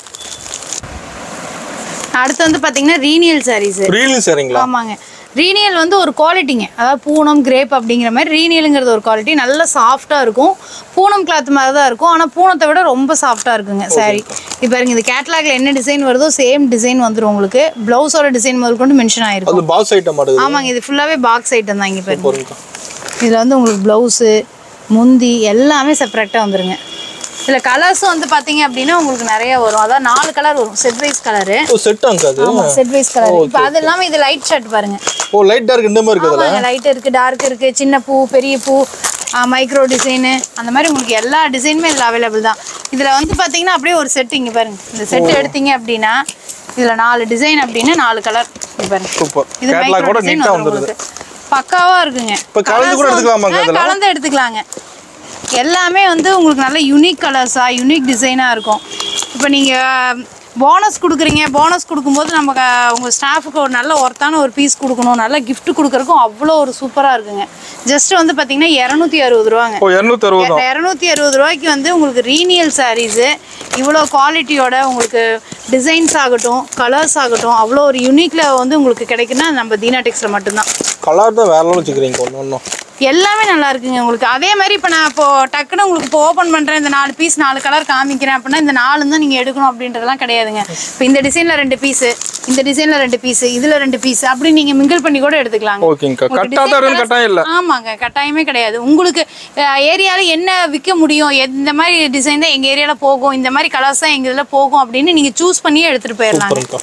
அடுத்து வந்து பார்த்தீங்கன்னா ரீனியல் சாரீஸ் ரீலும் சரிங்களா ஆமாங்க ரீனியல் வந்து ஒரு குவாலிட்டிங்க அதாவது பூனம் கிரேப் அப்படிங்கிற மாதிரி ரீனியலுங்கிறது ஒரு குவாலிட்டி நல்ல சாஃப்டாக இருக்கும் பூனம் கிளாத் மாதிரி தான் இருக்கும் ஆனால் பூனத்தை விட ரொம்ப சாஃப்டாக இருக்குங்க சாரி இப்போ பாருங்க இது கேட்லாக்ல என்ன டிசைன் வருதோ சேம் டிசைன் வந்துடும் உங்களுக்கு ப்ளவுஸோட டிசைன் முதல் கொண்டு மென்ஷன் ஆயிருக்கும் அது பாஸ் ஐட்டம் மாட்டுது ஆமாங்க இது ஃபுல்லாகவே பாக்ஸ் ஐட்டம் தான் இங்கே பாருங்க போறீங்கக்கா இதில் வந்து உங்களுக்கு ப்ளவுஸு முந்தி எல்லாமே செப்பரேட்டாக வந்துருங்க இதில் கலர்ஸும் வந்து பார்த்தீங்க அப்படின்னா உங்களுக்கு நிறைய வரும் அதாவது நாலு கலர் வரும் செட் வைஸ் கலரு ஓ செட் அங்க அது ஆமாம் செட் வைஸ் கலர் இப்போ அது இல்லாமல் இது லைட் ஷர்ட் பாருங்க ஓ லைட் டார்க் இந்த மாதிரி இருக்குது ஆமாங்க லைட் இருக்கு டார்க் இருக்கு சின்ன பூ பெரிய பூ மைக்ரோ டிசைனு அந்த மாதிரி உங்களுக்கு எல்லா டிசைனுமே இதில் அவைலபிள் தான் இதில் வந்து பார்த்தீங்கன்னா அப்படியே ஒரு செட் இங்கே பாருங்க இந்த செட் எடுத்தீங்க அப்படின்னா இதில் நாலு டிசைன் அப்படின்னா நாலு கலர் இங்கே பாருங்க சூப்பர் இது கேட்லாக் மைக்ரோ கூட டிசைன் நீட்டா வந்துரும் வந்துருது உங்களுக்கு பக்காவா இருக்குங்க இப்ப கலந்து கூட Colours எடுத்துக்கலாமாங்க வந்து- ஆ, அதுல? கலந்து எடுத்துக்கலாங்க எல்லாமே வந்து உங்களுக்கு நல்ல யூனிக் கலர்ஸாக யூனிக் டிசைனாக இருக்கும் இப்போ நீங்கள் போனஸ் கொடுக்குறீங்க போனஸ் கொடுக்கும்போது நம்ம க- உங்கள் ஸ்டாஃபுக்கு ஒரு நல்ல ஒர்த்தான ஒரு பீஸ் கொடுக்கணும் நல்ல gift கொடுக்குறதுக்கும் அவ்வளோ ஒரு சூப்பராக இருக்குங்க ஜஸ்ட் வந்து பார்த்தீங்கன்னா இரநூத்தி அறுபது ரூபாங்க ஓ இரநூத்தி அறுபது தான் இரநூத்தி அறுபது ரூபாய்க்கு வந்து உங்களுக்கு ரீனியல் சாரீஸு இவ்வளோ குவாலிட்டியோட உங்களுக்கு டிசைன்ஸ் ஆகட்டும் கலர்ஸ் ஆகட்டும் அவ்வளோ ஒரு யூனிக்ல வந்து உங்களுக்கு கிடைக்குன்னா நம்ம தீனா டெக்ஸில் மட்டும்தான் கலர் தான் வேற லெவல் வச்சுக்கிறீங்க ஒன்று ஒன்றும் எல்லாமே நல்லா இருக்குங்க உங்களுக்கு அதே மாதிரி இப்போ நான் இப்போ டக்குன்னு உங்களுக்கு இப்போ ஓப்பன் பண்ணுறேன் இந்த நாலு பீஸ் நாலு கலர் காமிக்கிறேன் அப்படின்னா இந்த நாலு தான் நீங்கள் எடுக்கணும் அப்படின்றதெல்லாம் கிடையாதுங்க இப்போ இந்த டிசைனில் ரெண்டு பீஸு இந்த டிசைனில் ரெண்டு பீஸு இதில் ரெண்டு பீஸ் அப்படி நீங்கள் மிங்கிள் பண்ணி கூட எடுத்துக்கலாங்க ஓகேங்கக்கா உங்களுக்கு கட்டாக design தான் colours- கட்டாயம் இல்லை ஆமாங்க கட்டாயமே கிடையாது உங்களுக்கு ஏரியாவில் என்ன விற்க முடியும் இந்த மாதிரி டிசைன் தான் எங்கள் ஏரியாவில் போகும் இந்த மாதிரி கலர்ஸ் தான் எங்கள் இதில் போகும் அப்படின்னு நீங்கள் சூஸ் பண்ணியே எடுத்துகிட்டு போயிடலாங்க சூப்பருங்கக்கா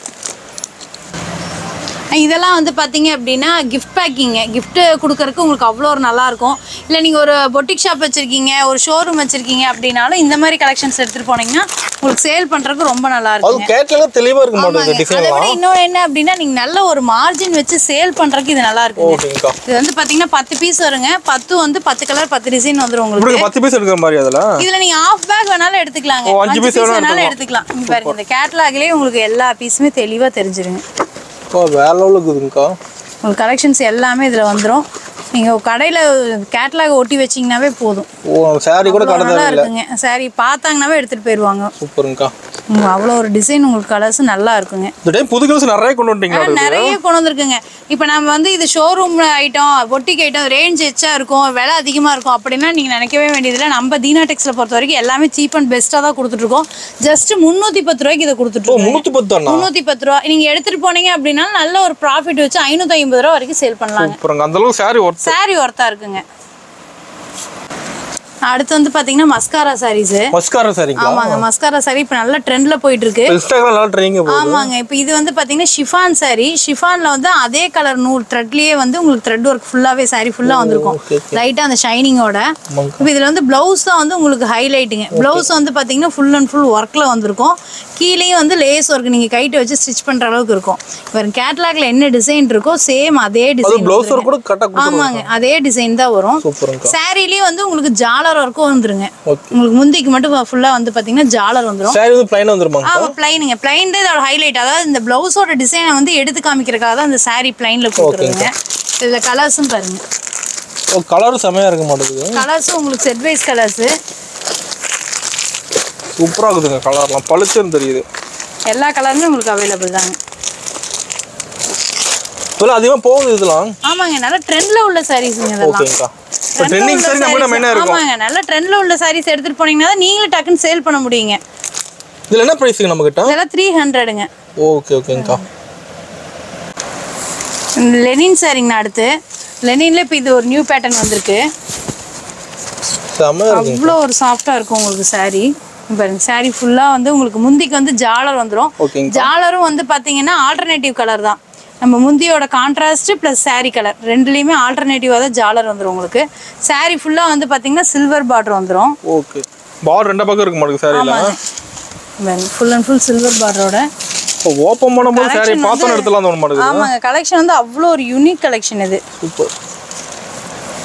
இதெல்லாம் வந்து பார்த்தீங்க அப்படின்னா கிஃப்ட் பேக்கிங்க gift கொடுக்கறதுக்கு உங்களுக்கு அவ்வளோ ஒரு நல்லா இருக்கும் இல்லை நீங்கள் ஒரு பொட்டிக் ஷாப் வச்சுருக்கீங்க ஒரு ஷோரூம் வச்சுருக்கீங்க அப்படின்னாலும் இந்த மாதிரி கலெக்ஷன்ஸ் எடுத்துகிட்டு போனீங்கன்னா உங்களுக்கு சேல் பண்ணுறதுக்கு ரொம்ப நல்லா அது இருக்குங்க கேட்லாக் தெளிவாக இருக்க மாட்டேங்குது ஆமாங்க. அதை டிசைன்லாம் விட இன்னொன்று என்ன அப்படின்னா நீங்கள் நல்ல ஒரு மார்ஜின் வச்சு சேல் பண்ணுறதுக்கு இது நல்லா இருக்குங்க ஓகேங்கக்கா இது வந்து பார்த்தீங்கன்னா பத்து பீஸ் வருங்க பத்து வந்து பத்து கலர் பத்து டிசைன் வந்துடும் உங்களுக்கு இப்படி பத்து பீஸ் எடுக்கிற மாதிரி அதில் இதுல நீங்க ஆஃப் பேக் வேணாலும் எடுத்துக்கலாங்க ஓ, அஞ்சு அஞ்சு piece பீஸ் வேணா வேணாலும் எடுத்துக்கலாம் இங்க பாருங்க இந்த கேட்லாக்லயே உங்களுக்கு எல்லா பீஸுமே தெளிவா தெரிஞ்சிருங்க ஓ வேற லெவலில் இருக்குதுங்கக்கா உங்களுக்கு கலெக்ஷன்ஸ் எல்லாமே இதுல வந்துரும் நீங்க கடையில கேட்லாக் ஒட்டி வச்சீங்கன்னாவே போதும் ஓ சாரி கூட கடை நல்லா தேவையில்லை இருக்குங்க சரி பார்த்தாங்கன்னாவே எடுத்துட்டு போயிடுவாங்க சூப்பருங்கக்கா உங்க அவ்வளோ ஒரு டிசைன் உங்களுக்கு கலர்ஸ் நல்லா இருக்குங்க இந்த டைம் புது கலர்ஸ் நிறைய கொண்டு வந்துட்டீங்களா ஆ, நிறைய கொண்டு வந்திருக்குங்க இப்போ நம்ம வந்து இது showroom item boutique item range எச்சா இருக்கும் விலை அதிகமாக இருக்கும் அப்படின்னா நீங்கள் நினைக்கவே வேண்டியதில்லை நம்ம தீனா டெக்ஸில் பொறுத்த வரைக்கும் எல்லாமே சீப் அண்ட் பெஸ்ட்டாக தான் கொடுத்துட்ருக்கோம் ஜஸ்ட் முந்நூற்றி பத்து ரூபாய்க்கு இதை ஓ கொடுத்துட்ருக்கோம் முந்நூற்றி பத்து தானா முந்நூற்றி பத்து ரூபா நீங்கள் எடுத்துகிட்டு போனீங்க அப்படின்னா நல்ல ஒரு ப்ராஃபிட் வச்சு ஐநூற்றி ஐம்பது ரூபா வரைக்கும் சேல் பண்ணலாங்க சூப்பருங்க அந்த அளவுக்கு சாரி ஒர்த் சாரி ஒர்த்தாக இருக்குங்க அடுத்து வந்து பார்த்தீங்கன்னா மஸ்காரா சாரீஸு மஸ்காரா சாரிங்களா ஆமாங்க மஸ்காரா சாரி இப்போ நல்ல ட்ரெண்டில் போயிட்டு இருக்கு இன்ஸ்டாகிராம் நல்லா ட்ரைங்க போகுது ஆமாங்க இப்போ இது வந்து பார்த்தீங்கன்னா ஷிஃபான் saree ஷிஃபானில் வந்து அதே கலர் நூல் த்ரெட்லேயே வந்து உங்களுக்கு த்ரெட் ஒர்க் ஃபுல்லாகவே saree ஃபுல்லாக வந்திருக்கும் okay, லைட்டாக அந்த ஷைனிங்கோட ஆமாங்க. இப்போ இதில் வந்து ப்ளவுஸ் தான் வந்து உங்களுக்கு ஹைலைட்டுங்க ப்ளவுஸ் வந்து பார்த்தீங்கன்னா ஃபுல் அண்ட் ஃபுல் ஒர்க்கில் வந்திருக்கும் கீழேயும் வந்து லேஸ் ஒர்க் நீங்கள் கைட்டு வச்சு ஸ்டிச் பண்ணுற அளவுக்கு இருக்கும் இப்போ கேட்லாக்ல என்ன டிசைன் இருக்கோ சேம் அதே அது டிசைன் ப்ளவுஸ் ஒர்க் கூட கரெக்டாக ஆமாங்க அதே டிசைன் தான் வரும் சூப்பருங்கக்கா சாரீலேயே வந்து உங்களுக்கு ஜாலர் ஒர்க்கும் வந்துருங்க ஓகே உங்களுக்கு முந்திக்கு மட்டும் ஃபுல்லாக வந்து பார்த்தீங்கன்னா ஜாலர் வந்துரும் சாரி வந்து பிளைனாக வந்துருமாங்க ஆமா பிளைனுங்க பிளைன் தான் இதோட ஹைலைட் அதாவது இந்த பிளவுஸோட டிசைனை வந்து எடுத்து காமிக்கிறதுக்காக தான் இந்த saree பிளைன்ல கொடுக்குறதுங்க இதுல கலர்ஸும் பாருங்க ஓ கலரும் செமையாக இருக்க மாட்டேங்குது கலர்ஸும் உங்களுக்கு செட் வைஸ் கலர்ஸ் சூப்பராக இருக்குதுங்க கலர்லாம் பளிச்சுன்னு தெரியுது எல்லா கலருமே உங்களுக்கு அவைலபிள் தாங்க இதெல்லாம் அதிகமாக போகுது இதெல்லாம் ஆமாங்க நல்ல ட்ரெண்ட்ல உள்ள சாரீஸுங்க இதெல்லாம் ஓகேங்கக்கா இப்போ Trend ல ட்ரெண்டிங் உள்ள சரி நம்ம நம்ம என்ன sarees. இருக்கும் ஆமாங்க நல்ல ட்ரெண்ட்ல உள்ள சாரீஸ் எடுத்துட்டு போனீங்கன்னா தான் நீங்களும் டக்குன்னு சேல் பண்ண முடியுங்க இதில் என்ன ப்ரைஸுங்க நம்மக்கிட்ட இதெல்லாம் த்ரீ ஹண்ட்ரடுங்க ஓகே ஓகேங்கக்கா லெனின் சாரிங்கண்ணா அடுத்து லெனின்ல இப்போ இது ஒரு நியூ பேட்டர்ன் வந்திருக்கு செமையாக இருக்குங்க அவ்வளோ ஒரு சாஃப்டாக இருக்கும் உங்களுக்கு saree இங்க பாருங்க saree ஃபுல்லாக வந்து உங்களுக்கு முந்திக்கு வந்து ஜாலர் வந்துடும் ஓகேங்க ஜாலரும் வந்து பார்த்தீங்கன்னா ஆல்டர்னேட்டிவ் கலர் தான் நம்ம முந்தியோட கான்ட்ராஸ்ட் ப்ளஸ் saree கலர் ரெண்டுலேயுமே ஆல்டர்னேட்டிவாக தான் ஜாலர் வந்துடும் உங்களுக்கு saree ஃபுல்லாக வந்து பார்த்தீங்கன்னா சில்வர் பார்டர் வந்துடும் ஓகே பார் ரெண்டு பக்கம் இருக்க மாட்டேங்குது சாரியில் ஃபுல் அண்ட் ஃபுல் சில்வர் பார்டரோட இப்போ ஓப்பன் பண்ணும்போது சாரி Collection பார்த்தோன்னு வந்து- எடுத்துலாம் தோண மாட்டேங்குது ஆமாங்க கலெக்ஷன் வந்து அவ்வளோ ஒரு யூனிக் கலெக்ஷன் இது சூப்பர்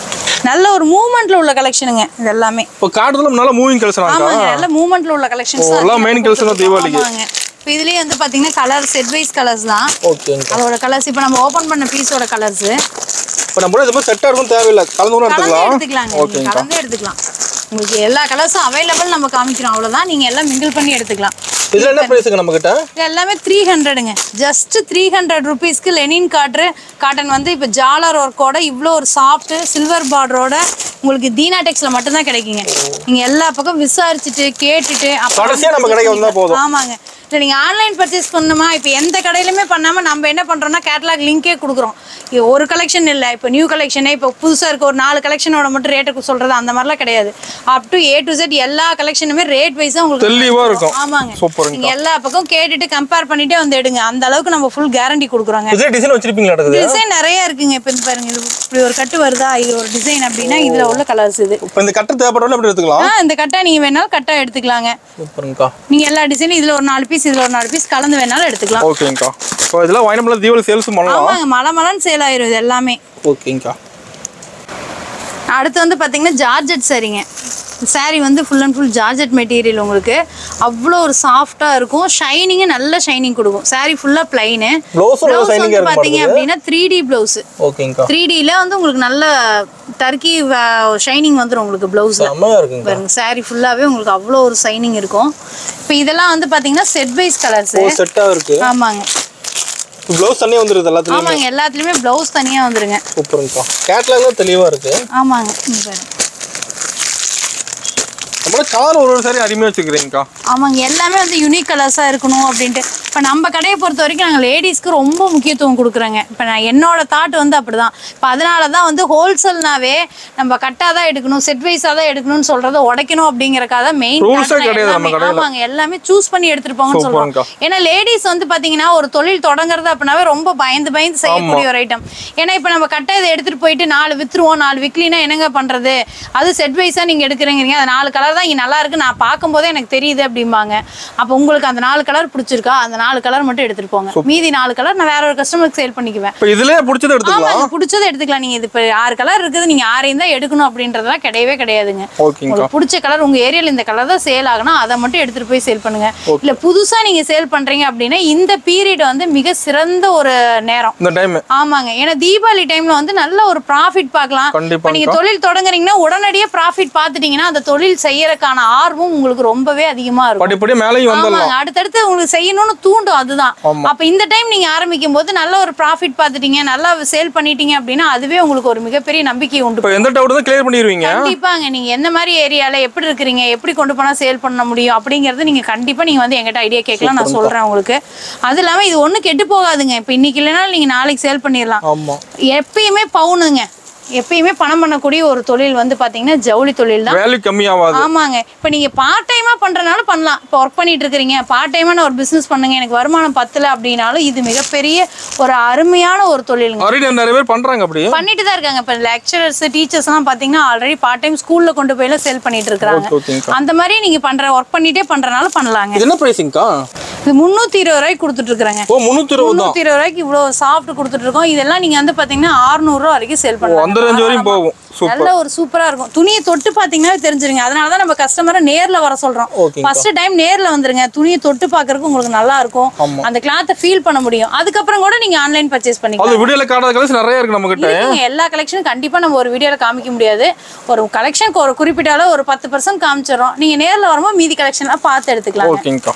நல்ல ஒரு மூவ்மெண்ட்ல உள்ள கலெக்ஷனுங்க இது எல்லாமே இப்போ காட்டுல நல்ல மூவிங் கலெக்ஷன் ஆமாங்க நல்ல மூவ்மெண்ட்ல உள்ள கலெக்ஷன்ஸ் ஓ, எல்லாம் main colors தான் தீபாவளிக்கு. ஆமாங்க இப்போ இதுலயே வந்து பாத்தீங்கன்னா கலர் செட் வைஸ் கலர்ஸ் தான் ஓகேங்கக்கா அதோட கலர்ஸ் இப்போ நம்ம ஓபன் பண்ண பீஸோட கலர்ஸ் இப்போ நம்ம இது மாதிரி செட்டாக இருக்கும் தேவையில்லை கலந்து கூட கலந்து எடுத்துக்கலாம் எடுத்துக்கலாங்க நீங்க ஓகேங்கக்கா கலந்து எடுத்துக்கலாம் உங்களுக்கு எல்லா கலர்ஸும் அவைலபிள் நம்ம காமிக்கிறோம் அவ்வளவுதான் நீங்க எல்லாம் மிங்கிள் பண்ணி எடுத்துக்கலாம் இதில் என்ன ப்ரைஸுங்க நம்ம கிட்ட இது எல்லாமே த்ரீ ஹண்ட்ரடுங்க ஜஸ்ட் த்ரீ ஹண்ட்ரட் ருபீஸ்க்கு லெனின் காட்ரு காட்டன் வந்து இப்போ ஜாலர் ஒர்க்கோட இவ்வளோ ஒரு சாஃப்ட் சில்வர் பார்டரோட உங்களுக்கு தீனா டெக்ஸ்ல மட்டும்தான் கிடைக்குங்க நீங்க எல்லா பக்கம் விசாரிச்சுட்டு கேட்டுட்டு அப்புறம் கடைசியா நம்ம கடைக்கு வந்தா போதும். ஆமாங்க இல்லை நீங்கள் ஆன்லைன் பர்ச்சேஸ் பண்ணணுமா இப்போ எந்த கடையிலுமே பண்ணாமல் நம்ம என்ன பண்ணுறோம்னா கேட்லாக் லிங்கே கொடுக்குறோம் இது ஒரு கலெக்ஷன் இல்லை இப்போ நியூ கலெக்ஷனே இப்போ புதுசாக இருக்க ஒரு நாலு கலெக்ஷனோட மட்டும் ரேட்டுக்கு சொல்கிறது அந்த மாதிரிலாம் கிடையாது up to A to Z எல்லா கலெக்ஷனுமே ரேட் வைஸாக உங்களுக்கு தெளிவா இருக்கும் ஆமாங்க சூப்பருங்க நீங்க எல்லா பக்கம் கேட்டுட்டு கம்பேர் பண்ணிட்டே வந்து எடுங்க அந்த அளவுக்கு நம்ம ஃபுல் கேரண்டி கொடுக்குறோங்க இதே டிசைன் வச்சிருப்பீங்களா இருக்குது டிசைன் நிறைய இருக்குங்க இப்போ இந்த பாருங்க இது இப்படி ஒரு கட்டு வருதா இது ஒரு டிசைன் அப்படின்னா இதுல உள்ள கலர்ஸ் இது இப்போ இந்த கட்டு தேவைப்படுறவங்க எப்படி எடுத்துக்கலாம் ஆ இந்த கட்டை நீங்க வேணாலும் கட்டா எடுத்துக்கலாங்க சூப்பருங்கக்கா நீங்க எல்லா டிசைனும் இதுல ஒரு நாலு பீஸ் இதுல ஒரு நாலு பீஸ் கலந்து வேணாலும் எடுத்துக்கலாம் ஓகேங்கக்கா இப்போ இதெல்லாம் வாங்கினோம்ல தீபாவளி சேல்ஸ் பண்ணலாம் ஆமாங்க மலை மலைன்னு சேல் ஆயிரும் இது எல்லாமே ஓகேங்கக்கா அடுத்து வந்து பாத்தீங்கன்னா ஜார்ஜெட் சரிங்க saree வந்து full and full georgette material உங்களுக்கு அவ்வளோ ஒரு சாஃப்டாக இருக்கும் ஷைனிங்கு நல்ல ஷைனிங் கொடுக்கும் saree ஃபுல்லாக பிளைனு Blouse உம் நல்லா ப்ளவுஸ் shining ஆ வந்து இருக்கும் பார்த்தீங்க அப்படின்னா த்ரீ டி ப்ளவுஸு ஓகேங்கக்கா த்ரீ டியில் வந்து உங்களுக்கு நல்ல டர்க்கி ஷைனிங் வந்துடும் உங்களுக்கு ப்ளவுஸில் செம்மையாக இருக்குங்கக்கா பாருங்க saree ஃபுல்லாகவே உங்களுக்கு அவ்வளோ ஒரு ஷைனிங் இருக்கும் இப்போ இதெல்லாம் வந்து பார்த்தீங்கன்னா செட் வைஸ் கலர்ஸு ஓ செட்டாக இருக்கு ஆமாங்க ப்ளவுஸ் தனியாக வந்துருது எல்லாத்துலேயும் ஆமாங்க எல்லாத்துலேயுமே ப்ளவுஸ் தனியாக வந்துருங்க சூப்பருங்கக்கா கேட்லாக்லாம் தெளிவாக இருக்கு ஆமாங்க இங்க பாருங்க நம்மளோட கலர் ஒரு ஒரு சாரி அருமையாக வச்சுக்கிறீங்கக்கா ஆமாங்க எல்லாமே வந்து யூனிக் கலர்ஸாக இருக்கணும் அப்படின்ட்டு இப்போ நம்ம கடையை பொறுத்த வரைக்கும் நாங்கள் லேடிஸ்க்கு ரொம்ப முக்கியத்துவம் கொடுக்குறோங்க இப்போ நான் என்னோட தாட் வந்து அப்படிதான் இப்போ அதனால தான் வந்து ஹோல்சேல்னாவே நம்ம கட்டாக தான் எடுக்கணும் செட் வைஸாக தான் எடுக்கணும்னு சொல்கிறத உடைக்கணும் அப்படிங்கறக்காக மெயின் Rules ஏ கிடையாது நம்ம கடையில. ஆமாங்க எல்லாமே சூஸ் பண்ணி எடுத்துட்டு போங்கன்னு சொல்றோம் சூப்பர்க்கா. ஏன்னா லேடிஸ் வந்து பாத்தீங்கன்னா ஒரு தொழில் தொடங்குறது அப்படின்னாவே ரொம்ப பயந்து பயந்து செய்யக்கூடிய ஒரு ஐட்டம் ஏன்னா இப்போ நம்ம கட்டை இதை எடுத்துட்டு போயிட்டு நாலு வித்துருவோம் நாலு விக்லினா என்னங்க பண்றது அது செட் வைஸா நீங்க எடுக்கிறீங்க அது நாலு கலர் தான் இங்க நல்லா இருக்கு நான் பார்க்கும்போதே எனக்கு தெரியுது அப்படிம்பாங்க அப்போ உங்களுக்கு அந்த நாலு கலர் பிடிச்சிருக்கா அந்த நாலு கலர் மட்டும் எடுத்துட்டு போங்க மீதி நாலு கலர் நான் வேற ஒரு கஸ்டமருக்கு சேல் பண்ணிக்குவேன் இப்போ இதுலேயே பிடிச்சதை எடுத்துக்கலாம் ஆமாங்க பிடிச்சதை எடுத்துக்கலாம் நீங்க இது இப்போ ஆறு கலர் இருக்குது நீங்க ஆறையும் தான் எடுக்கணும் அப்படின்றதெல்லாம் கிடையவே கிடையாதுங்க ஓகேங்கக்கா உங்களுக்கு பிடிச்ச கலர் உங்க ஏரியால இந்த கலர் தான் சேல் ஆகணும் அதை மட்டும் எடுத்துட்டு போய் சேல் பண்ணுங்க இல்ல புதுசா நீங்க சேல் பண்றீங்க அப்படின்னா இந்த பீரியட் வந்து மிக சிறந்த ஒரு நேரம் இந்த டைம் ஆமாங்க ஏன்னா தீபாவளி டைம்ல வந்து நல்ல ஒரு ப்ராஃபிட் பார்க்கலாம் கண்டிப்பா இப்ப நீங்க தொழில் தொடங்குறீங்கன்னா உடனடியே ப்ராஃபிட் பார்த்துட்டீங்கன்னா அந்த தொழில் செய்யறதுக்கான ஆர்வம் உங்களுக்கு ரொம்பவே அதிகமா இருக்கும் படிப்படியாக மேலேயும் வந்துடலாம் ஆமாங்க அடுத்தடுத்து உங்களுக்கு செய்யணும்னு தூண்டும் அதுதான் அப்ப இந்த டைம் நீங்க ஆரம்பிக்கும் போது நல்ல ஒரு ப்ராஃபிட் பார்த்துட்டீங்க நல்லா சேல் பண்ணிட்டீங்க அப்படின்னா அதுவே உங்களுக்கு ஒரு மிகப்பெரிய நம்பிக்கை உண்டு இப்போ எந்த டவுட் தான் கிளியர் பண்ணிடுவீங்க கண்டிப்பாங்க நீங்க எந்த மாதிரி ஏரியால எப்படி இருக்கிறீங்க எப்படி கொண்டு போனா சேல் பண்ண முடியும் அப்படிங்கறது நீங்க கண்டிப்பா நீங்க வந்து எங்கிட்ட ஐடியா கேட்கலாம் நான் சொல்றேன் உங்களுக்கு அது இல்லாம இது ஒண்ணு கெட்டு போகாதுங்க இப்ப இன்னைக்கு இல்லைனாலும் நீங்க நாளைக்கு சேல் பண்ணிடலாம் ஆமாம் எப்பயுமே பவுனுங்க எப்பயுமே பணம் பண்ணக்கூடிய ஒரு தொழில் வந்து பாத்தீங்கன்னா ஜவுளி தொழில் தான் வேல்யூ கம்மியாகாது ஆமாங்க இப்போ நீங்க பார்ட் டைமா பண்றனால பண்ணலாம் இப்போ ஒர்க் பண்ணிட்டு இருக்கிறீங்க பார்ட் டைமா நான் ஒரு பிசினஸ் பண்ணுங்க எனக்கு வருமானம் பத்தல அப்படின்னாலும் இது மிகப்பெரிய ஒரு அருமையான ஒரு தொழிலுங்க ஆல்ரெடி நிறைய பேர் பண்ணுறாங்க அப்படி பண்ணிட்டு தான் இருக்காங்க இப்போ லெக்சரர்ஸ் டீச்சர்ஸ் எல்லாம் பாத்தீங்கன்னா ஆல்ரெடி பார்ட் டைம் ஸ்கூல்ல கொண்டு போய் சேல் பண்ணிட்டு இருக்காங்க ஓகே ஓகேங்கக்கா அந்த மாதிரி நீங்க பண்ற ஒர்க் பண்ணிட்டே பண்றனால பண்ணலாங்க இது என்ன ப்ரைஸிங்க்கா இது முந்நூத்தி இருபது ரூபாய்க்கு கொடுத்துட்டு இருக்காங்க ஓ முந்நூற்றி இருபது தான் முந்நூத்தி இருபது ரூபாய்க்கு இவ்வளவு சாஃப்ட் கொடுத்துட்டு இருக்கோம் இதெல்லாம் நீங்க வந்து பாத்தீங்கன்னா 600 ரூபா வரைக்கும் சேல் பண்ணலாம் அந்த ரேஞ்ச் வரையும் போகும் சூப்பர் நல்ல ஒரு சூப்பரா இருக்கும் துணியை தொட்டு பாத்தீங்கன்னா தெரிஞ்சிருங்க அதனால தான் நம்ம கஸ்டமரை நேர்ல வர சொல்றோம் ஓகேங்கக்கா. ஃபர்ஸ்ட் டைம் நேர்ல வந்துருங்க துணியை தொட்டு பார்க்கறதுக்கு உங்களுக்கு நல்லா இருக்கும் ஆமா. அந்த கிளாத்தை ஃபீல் பண்ண முடியும் அதுக்கப்புறம் கூட நீங்க ஆன்லைன் பர்ச்சேஸ் பண்ணிக்கலாம் அது வீடியோவில் காட்டாத கலர்ஸ் நிறைய இருக்கு நம்ம கிட்ட இருக்குங்க எல்லா கலெக்ஷனும் கண்டிப்பா நம்ம ஒரு வீடியோல காமிக்க முடியாது ஒரு கலெக்ஷனுக்கு ஒரு குறிப்பிட்ட அளவு ஒரு பத்து பர்சன்ட் காமிச்சிடறோம் நீங்க நேர்ல வரும்போது மீதி கலெக்ஷன்லாம் பார்த்து எடுத்துக்கலாம் ஓகேங்கக்கா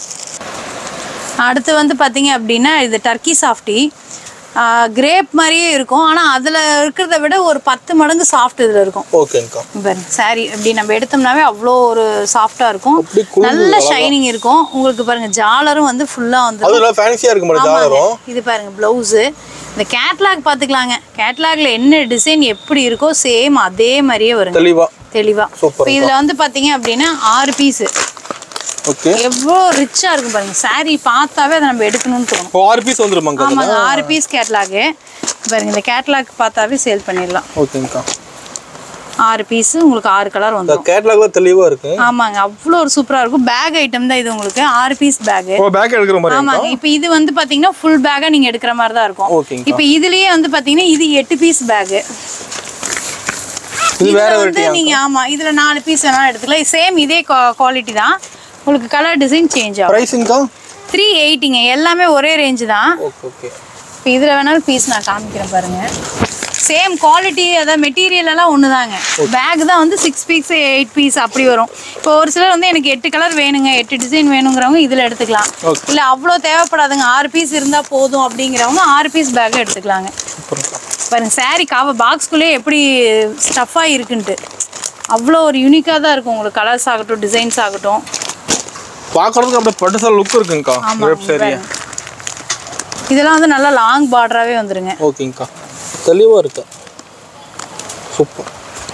அடுத்து வந்து பாத்தீங்க அப்படின்னா இது டர்க்கி சாஃப்டி கிரேப் மாதிரியே இருக்கும் ஆனா அதுல இருக்கிறத விட ஒரு பத்து மடங்கு சாஃப்ட் இதுல இருக்கும் ஓகேங்கக்கா பாருங்க சாரி இப்படி நம்ம எடுத்தோம்னாவே அவ்வளோ ஒரு சாஃப்டா இருக்கும் அப்படி குலுங்குது நல்ல ஷைனிங் இருக்கும் உங்களுக்கு பாருங்க ஜாலரும் வந்து ஃபுல்லா வந்து அது நல்லா ஃபேன்சியாக இருக்கு மாதிரி ஜாலரும் இது பாருங்க பிளவுஸு இந்த கேட்லாக் பார்த்துக்கலாங்க கேட்லாக்ல என்ன டிசைன் எப்படி இருக்கோ சேம் அதே மாதிரியே வருங்க தெளிவா தெளிவா Super இப்போ இதுல வந்து பாத்தீங்க அப்படின்னா ஆறு பீஸ் ஓகே எவ்வளோ ரிச்சா இருக்கும் பாருங்க saree பார்த்தாவே அதை நம்ம எடுக்கணும்னு தோணும் இப்போ ஆறு பீஸ் வந்துருமாங்க ஆமாங்க ஆறு பீஸ் கேட்லாகு பாருங்க இந்த கேட்லாக் பார்த்தாவே சேல் பண்ணிடலாம் ஓகேங்கக்கா ஆறு பீஸ் உங்களுக்கு ஆறு கலர் இந்த வந்துடும் கேட்லாக்ல தெளிவா இருக்கு ஆமாங்க அவ்வளோ ஒரு சூப்பரா இருக்கும் பேக் ஐட்டம் தான் இது உங்களுக்கு ஆறு பீஸ் பேக் ஓ பேக் எடுக்கிற மாதிரி ஆமாங்க இப்போ இது வந்து பாத்தீங்கன்னா ஃபுல் பேக்கா நீங்க எடுக்கிற மாதிரி தான் இருக்கும் ஓகேங்கக்கா இப்போ இதுலயே வந்து பாத்தீங்கன்னா இது எட்டு பீஸ் பேக் இது வேற இதுல வந்து நீங்க ஆமா இதுல நாலு பீஸ் வேணாலும் எடுத்துக்கலாம் சேம் இதே குவாலிட்டி தான் உங்களுக்கு கலர் டிசைன் சேஞ்ச் ஆகும் ப்ரைஸிங்க்கா த்ரீ எயிட்டிங்க எல்லாமே ஒரே ரேஞ்சு தான் ஓகே ஓகே இப்போ இதில் வேணாலும் பீஸ் நான் காமிக்கிறேன் பாருங்க சேம் குவாலிட்டி அதாவது மெட்டீரியல் எல்லாம் ஒன்று தாங்க பேக் தான் வந்து சிக்ஸ் பீஸ் எயிட் பீஸ் அப்படி வரும் இப்போ ஒரு சிலர் வந்து எனக்கு எட்டு கலர் வேணுங்க எட்டு டிசைன் வேணுங்கிறவங்க இதில் எடுத்துக்கலாம் Okay. இல்லை அவ்வளோ தேவைப்படாதுங்க ஆறு பீஸ் இருந்தால் போதும் அப்படிங்கிறவங்க ஆறு பீஸ் பேக் எடுத்துக்கலாங்க சூப்பர்க்கா பாருங்க saree காவ பாக்ஸ்குள்ளேயே எப்படி ஸ்டஃப்பாக இருக்குன்ட்டு அவ்வளோ ஒரு யூனிக்காக தான் இருக்கும் உங்களுக்கு கலர்ஸ் ஆகட்டும் டிசைன்ஸ் ஆகட்டும் பார்க்கறதுக்கு அப்படியே பட்டுசால் லுக் இருக்குங்கக்கா ஆமாம் வெப் சரியா இதெல்லாம் வந்து நல்லா லாங் பார்டராகவே வந்துருங்க ஓகேங்கக்கா தெளிவாக இருக்கு சூப்பர்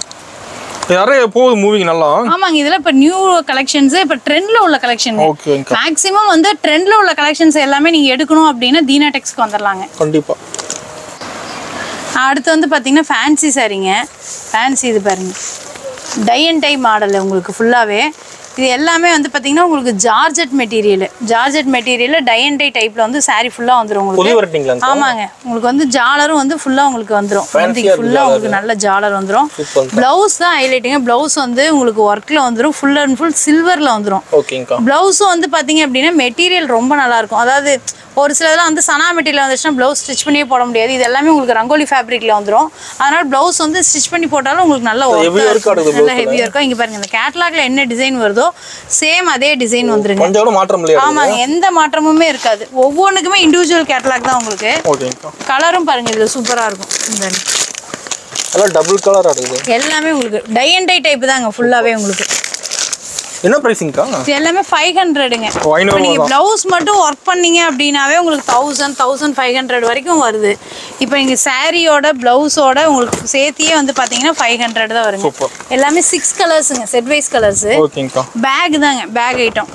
நிறைய போகுது மூவிங் நல்லா ஆமாங்க இதில் இப்போ நியூ கலெக்ஷன்ஸ் இப்போ ட்ரெண்டில் உள்ள கலெக்ஷன் ஓகேங்கக்கா மேக்ஸிமம் வந்து ட்ரெண்டில் உள்ள கலெக்ஷன்ஸ் எல்லாமே நீங்கள் எடுக்கணும் அப்படின்னா தீனா டெக்ஸ்க்கு வந்துடலாங்க கண்டிப்பாக அடுத்து வந்து பார்த்தீங்கன்னா ஃபேன்சி சாரீங்க ஃபேன்சி இது பாருங்க டை அண்ட் டை மாடல் உங்களுக்கு ஃபுல்லாகவே இது எல்லாமே வந்து பார்த்தீங்கன்னா உங்களுக்கு georgette material georgette material tie and tie டைப்பில் வந்து saree ஃபுல்லாக வந்துடும் உங்களுக்கு புது வரட்டிங்களாங்க ஆமாங்க உங்களுக்கு வந்து ஜாலரும் வந்து ஃபுல்லாக உங்களுக்கு வந்துடும் Fancy ஆ ஃபுல்லாக உங்களுக்கு நல்ல ஜாலர் வந்துடும் சூப்பர் ப்ளவுஸ் தான் ஹைலைட்டிங்க ப்ளவுஸ் வந்து உங்களுக்கு ஒர்க்கில் வந்துடும் ஃபுல் அண்ட் ஃபுல் சில்வரில் வந்துடும் ஓகேங்கக்கா ப்ளவுஸும் வந்து பார்த்தீங்க அப்படின்னா மெட்டீரியல் ரொம்ப நல்லா இருக்கும் அதாவது ஒரு சிலதெல்லாம் வந்து சனா மெட்டீரியல் வந்துச்சுன்னா ப்ளவுஸ் ஸ்டிச் பண்ணியே போட முடியாது இது எல்லாமே உங்களுக்கு ரங்கோலி ஃபேப்ரிக்ல வந்துடும் அதனால ப்ளவுஸ் வந்து ஸ்டிச் பண்ணி போட்டாலும் உங்களுக்கு நல்ல heavy ஒர்க்காக work இருக்கும் ஆகுது நல்லா ஹெவியாக இருக்கும் இங்கே பாருங்க இந்த கேட்லாக்ல என்ன டிசைன் வருதோ சேம் அதே டிசைன் வந்துருங்க கொஞ்சம் கூட மாற்றம் இல்லையா ஆமாங்க எந்த மாற்றமுமே இருக்காது ஒவ்வொன்றுக்குமே இண்டிவிஜுவல் கேட்லாக் தான் உங்களுக்கு ஓகேங்கக்கா கலரும் பாருங்க இதில் சூப்பராக இருக்கும் இந்த எல்லாம் டபுள் கலர் ஆடுது எல்லாமே உங்களுக்கு டை அண்ட் டை டைப் தாங்க ஃபுல்லாகவே உங்களுக்கு என்ன ப்ரைஸிங்க்கா இது எல்லாமே ஃபைவ் ஹண்ட்ரடுங்க ஓ, ஐநூறு இப்போ நீங்கள் ப்ளவுஸ் மட்டும் ஒர்க் பண்ணீங்க அப்படின்னாவே உங்களுக்கு தௌசண்ட் தௌசண்ட் ஃபைவ் ஹண்ட்ரட் வரைக்கும் வருது இப்போ நீங்கள் சாரியோட ப்ளவுஸோட உங்களுக்கு சேர்த்தியே வந்து பார்த்தீங்கன்னா ஃபைவ் ஹண்ட்ரட் தான் வருங்க சூப்பர் எல்லாமே சிக்ஸ் கலர்ஸுங்க செட் வைஸ் கலர்ஸு ஓகேங்கக்கா பேக் தாங்க பேக் ஐட்டம்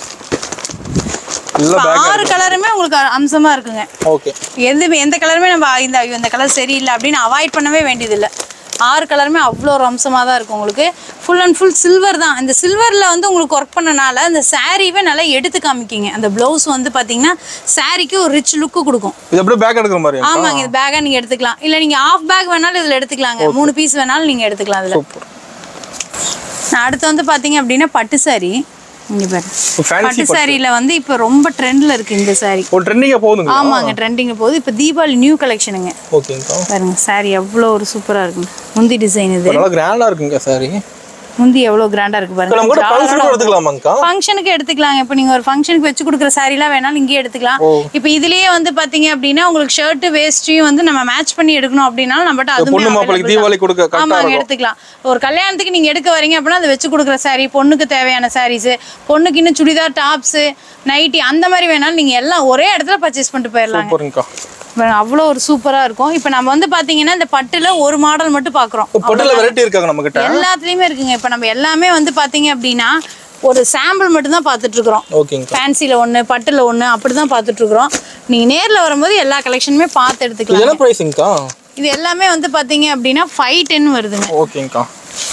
இல்லை பேக் ஆறு கலருமே உங்களுக்கு அம்சமாக இருக்குங்க ஓகே எது எந்த கலருமே நம்ம இந்த ஐயோ இந்த கலர் சரியில்லை அப்படின்னு அவாய்ட் பண்ணவே வேண்டியதில்லை ஆறு கலருமே அவ்வளோ ஒரு அம்சமாக தான் இருக்கும் உங்களுக்கு ஃபுல் அண்ட் ஃபுல் சில்வர் தான் இந்த சில்வரில் வந்து உங்களுக்கு ஒர்க் பண்ணனால அந்த சாரீவே நல்லா எடுத்து காமிக்கிங்க அந்த ப்ளவுஸ் வந்து பார்த்தீங்கன்னா சாரீக்கு ஒரு ரிச் லுக்கு கொடுக்கும் இது அப்படியே பேக் எடுக்கிற மாதிரி ஆமாங்க இது பேக்காக நீங்கள் எடுத்துக்கலாம் இல்லை நீங்கள் ஆஃப் பேக் வேணாலும் இதில் எடுத்துக்கலாங்க மூணு பீஸ் வேணாலும் நீங்கள் எடுத்துக்கலாம் அதில் சூப்பர் நான் அடுத்து வந்து பார்த்தீங்க அப்படின்னா பட்டு சாரி இங்கே பாரு ஃபேன்சி பட்டு சாரியில் வந்து இப்போ ரொம்ப ட்ரெண்டில் இருக்குது இந்த சாரி ஒரு ட்ரெண்டிங்காக போகுதுங்களா ஆமாங்க ட்ரெண்டிங் போகுது இப்போ தீபாவளி நியூ கலெக்ஷனுங்க ஓகேங்கக்கா பாருங்க சாரி எவ்வளோ ஒரு சூப்பராக இருக்குங்க முந்தி டிசைன் இது நல்லா கிராண்டாக இருக்குங்க சாரி முந்தி எவ்வளோ கிராண்டாக இருக்கு இப்போ நம்ம கூட பாருங்க ஃபங்க்ஷனுக்கு எடுத்துக்கலாமாங்கக்கா ஃபங்க்ஷனுக்கு எடுத்துக்கலாங்க இப்போ நீங்கள் ஒரு ஃபங்க்ஷனுக்கு வச்சு கொடுக்குற சாரிலாம் வேணாலும் இங்கேயே எடுத்துக்கலாம் ஓ. இப்போ இதுலயே வந்து பார்த்தீங்க அப்படின்னா உங்களுக்கு ஷர்ட்டு வேஸ்ட்டையும் வந்து நம்ம மேட்ச் பண்ணி எடுக்கணும் அப்படின்னாலும் நம்மகிட்ட அதுவுமே பொண்ணு மாப்பிளைக்கு available தான். தீபாவளி கொடுக்க கரெக்டாக ஆமாங்க இருக்கும் எடுத்துக்கலாம் ஒரு கல்யாணத்துக்கு நீங்க எடுக்க வரீங்க அப்படின்னா அதை வச்சு கொடுக்குற saree பொண்ணுக்கு தேவையான sarees பொண்ணுக்கு இன்னும் சுடிதார் டாப்ஸ் நைட்டி அந்த மாதிரி வேணாலும் நீங்க எல்லாம் ஒரே இடத்துல பர்ச்சேஸ் பண்ணிட்டு போயிடலாங்க சூப்பருங்கக்கா பாருங்க, அவ்வளோ ஒரு சூப்பரா இருக்கும் இப்போ நம்ம வந்து பாத்தீங்கன்னா இந்த பட்டுல ஒரு மாடல் மட்டும் பார்க்குறோம் இப்போ பொட்டில் வெரைட்டி இருக்காங்க நம்மக்கிட்ட எல்லாத்துலயுமே இருக்குங்க இப்போ நம்ம எல்லாமே வந்து பாத்தீங்க அப்படின்னா ஒரு சாம்பிள் மட்டும் தான் பார்த்துட்டு இருக்கிறோம் ஓகேங்கக்கா ஃபேன்சியில் ஒன்று பட்டில் ஒன்று அப்படி தான் பார்த்துட்டு இருக்கிறோம் நீங்கள் நேரில் வரும்போது எல்லா கலெக்ஷனுமே பார்த்து இது எடுத்துக்கலாம் என்ன ப்ரைஸிங்க்கா இது எல்லாமே வந்து பார்த்தீங்க அப்படின்னா ஃபைவ் டென் வருதுங்க ஓகேங்கக்கா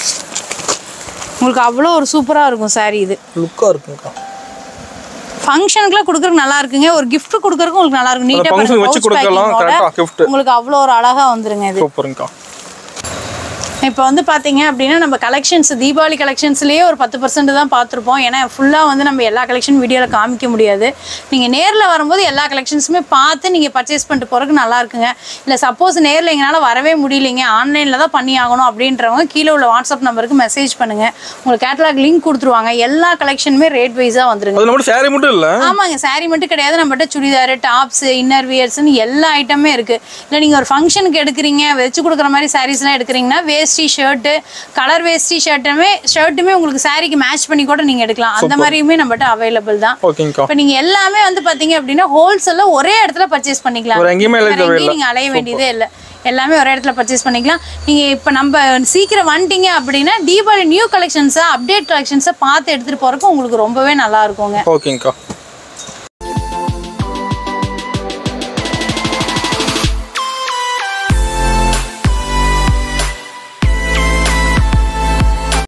உங்களுக்கு அவ்வளோ ஒரு சூப்பராக இருக்கும் saree இது லுக்காக இருக்குங்கக்கா ஃபங்க்ஷனுக்குலாம் கொடுக்குறதுக்கு நல்லா இருக்குங்க ஒரு gift கொடுக்குறதுக்கு உங்களுக்கு நல்லா இருக்கும் நீட்டாக ஃபங்க்ஷனுக்கு வச்சு கொடுக்கலாம் கரெக்டாக கிஃப்ட் உங்களுக்கு அவ்வளோ ஒரு அழகா வந்துருங்க இது சூப்பருங்கக்கா இப்போ வந்து பார்த்தீங்க அப்படின்னா நம்ம கலெக்ஷன்ஸ் தீபாவளி கலெக்ஷன்ஸ்லேயே ஒரு பத்து பர்சன்ட் தான் பார்த்துருப்போம் ஏன்னா ஃபுல்லாக வந்து நம்ம எல்லா கலெக்ஷன் வீடியோவில் காமிக்க முடியாது நீங்கள் நேரில் வரும்போது எல்லா கலெக்ஷன்ஸுமே பார்த்து நீங்கள் பர்ச்சேஸ் பண்ணிட்டு போகிறதுக்கு நல்லா இருக்குங்க இல்லை சப்போஸ் நேரில் எங்களால் வரவே முடியலைங்க ஆன்லைனில் தான் பண்ணி ஆகணும் அப்படின்றவங்க கீழே உள்ள வாட்ஸ்அப் நம்பருக்கு மெசேஜ் பண்ணுங்கள் உங்களுக்கு கேட்டலாக் லிங்க் கொடுத்துருவாங்க எல்லா கலெக்ஷனுமே ரேட் வைஸாக வந்துருங்க அது நம்ம சாரி மட்டும் இல்லை ஆமாங்க saree மட்டும் கிடையாது நம்மகிட்ட சுடிதார் டாப்ஸ் இன்னர் வியர்ஸ்னு எல்லா ஐட்டமே இருக்கு இல்லை நீங்க ஒரு ஃபங்க்ஷனுக்கு எடுக்கிறீங்க வச்சு கொடுக்குற மாதிரி சாரீஸ்லாம் எடுக்கிறீங்கன்னா வேஷ்டி ஷர்ட்டு கலர் வேஷ்டி ஷர்ட்டுமே ஷர்ட்டுமே உங்களுக்கு சாரிக்கு மேட்ச் பண்ணி கூட நீங்க எடுக்கலாம் அந்த மாதிரியுமே நம்மகிட்ட அவைலபிள் தான் ஓகேங்கக்கா இப்போ நீங்க எல்லாமே வந்து பாத்தீங்க அப்படின்னா ஹோல்சேல்ல ஒரே இடத்துல பர்ச்சேஸ் பண்ணிக்கலாம் ஒரு எங்கேயுமே வேற இல்லை எங்கேயும் நீங்க அலைய வேண்டியதே இல்லை எல்லாமே ஒரே இடத்துல பர்ச்சேஸ் பண்ணிக்கலாம் நீங்க இப்போ நம்ம சீக்கிரம் வந்துட்டீங்க அப்படின்னா தீபாவளி நியூ கலெக்ஷன்ஸை அப்டேட் கலெக்ஷன்ஸை பார்த்து எடுத்துட்டு போறதுக்கு உங்களுக்கு ரொம்பவே நல்லா இருக்குங்க ஓகேங்கக்கா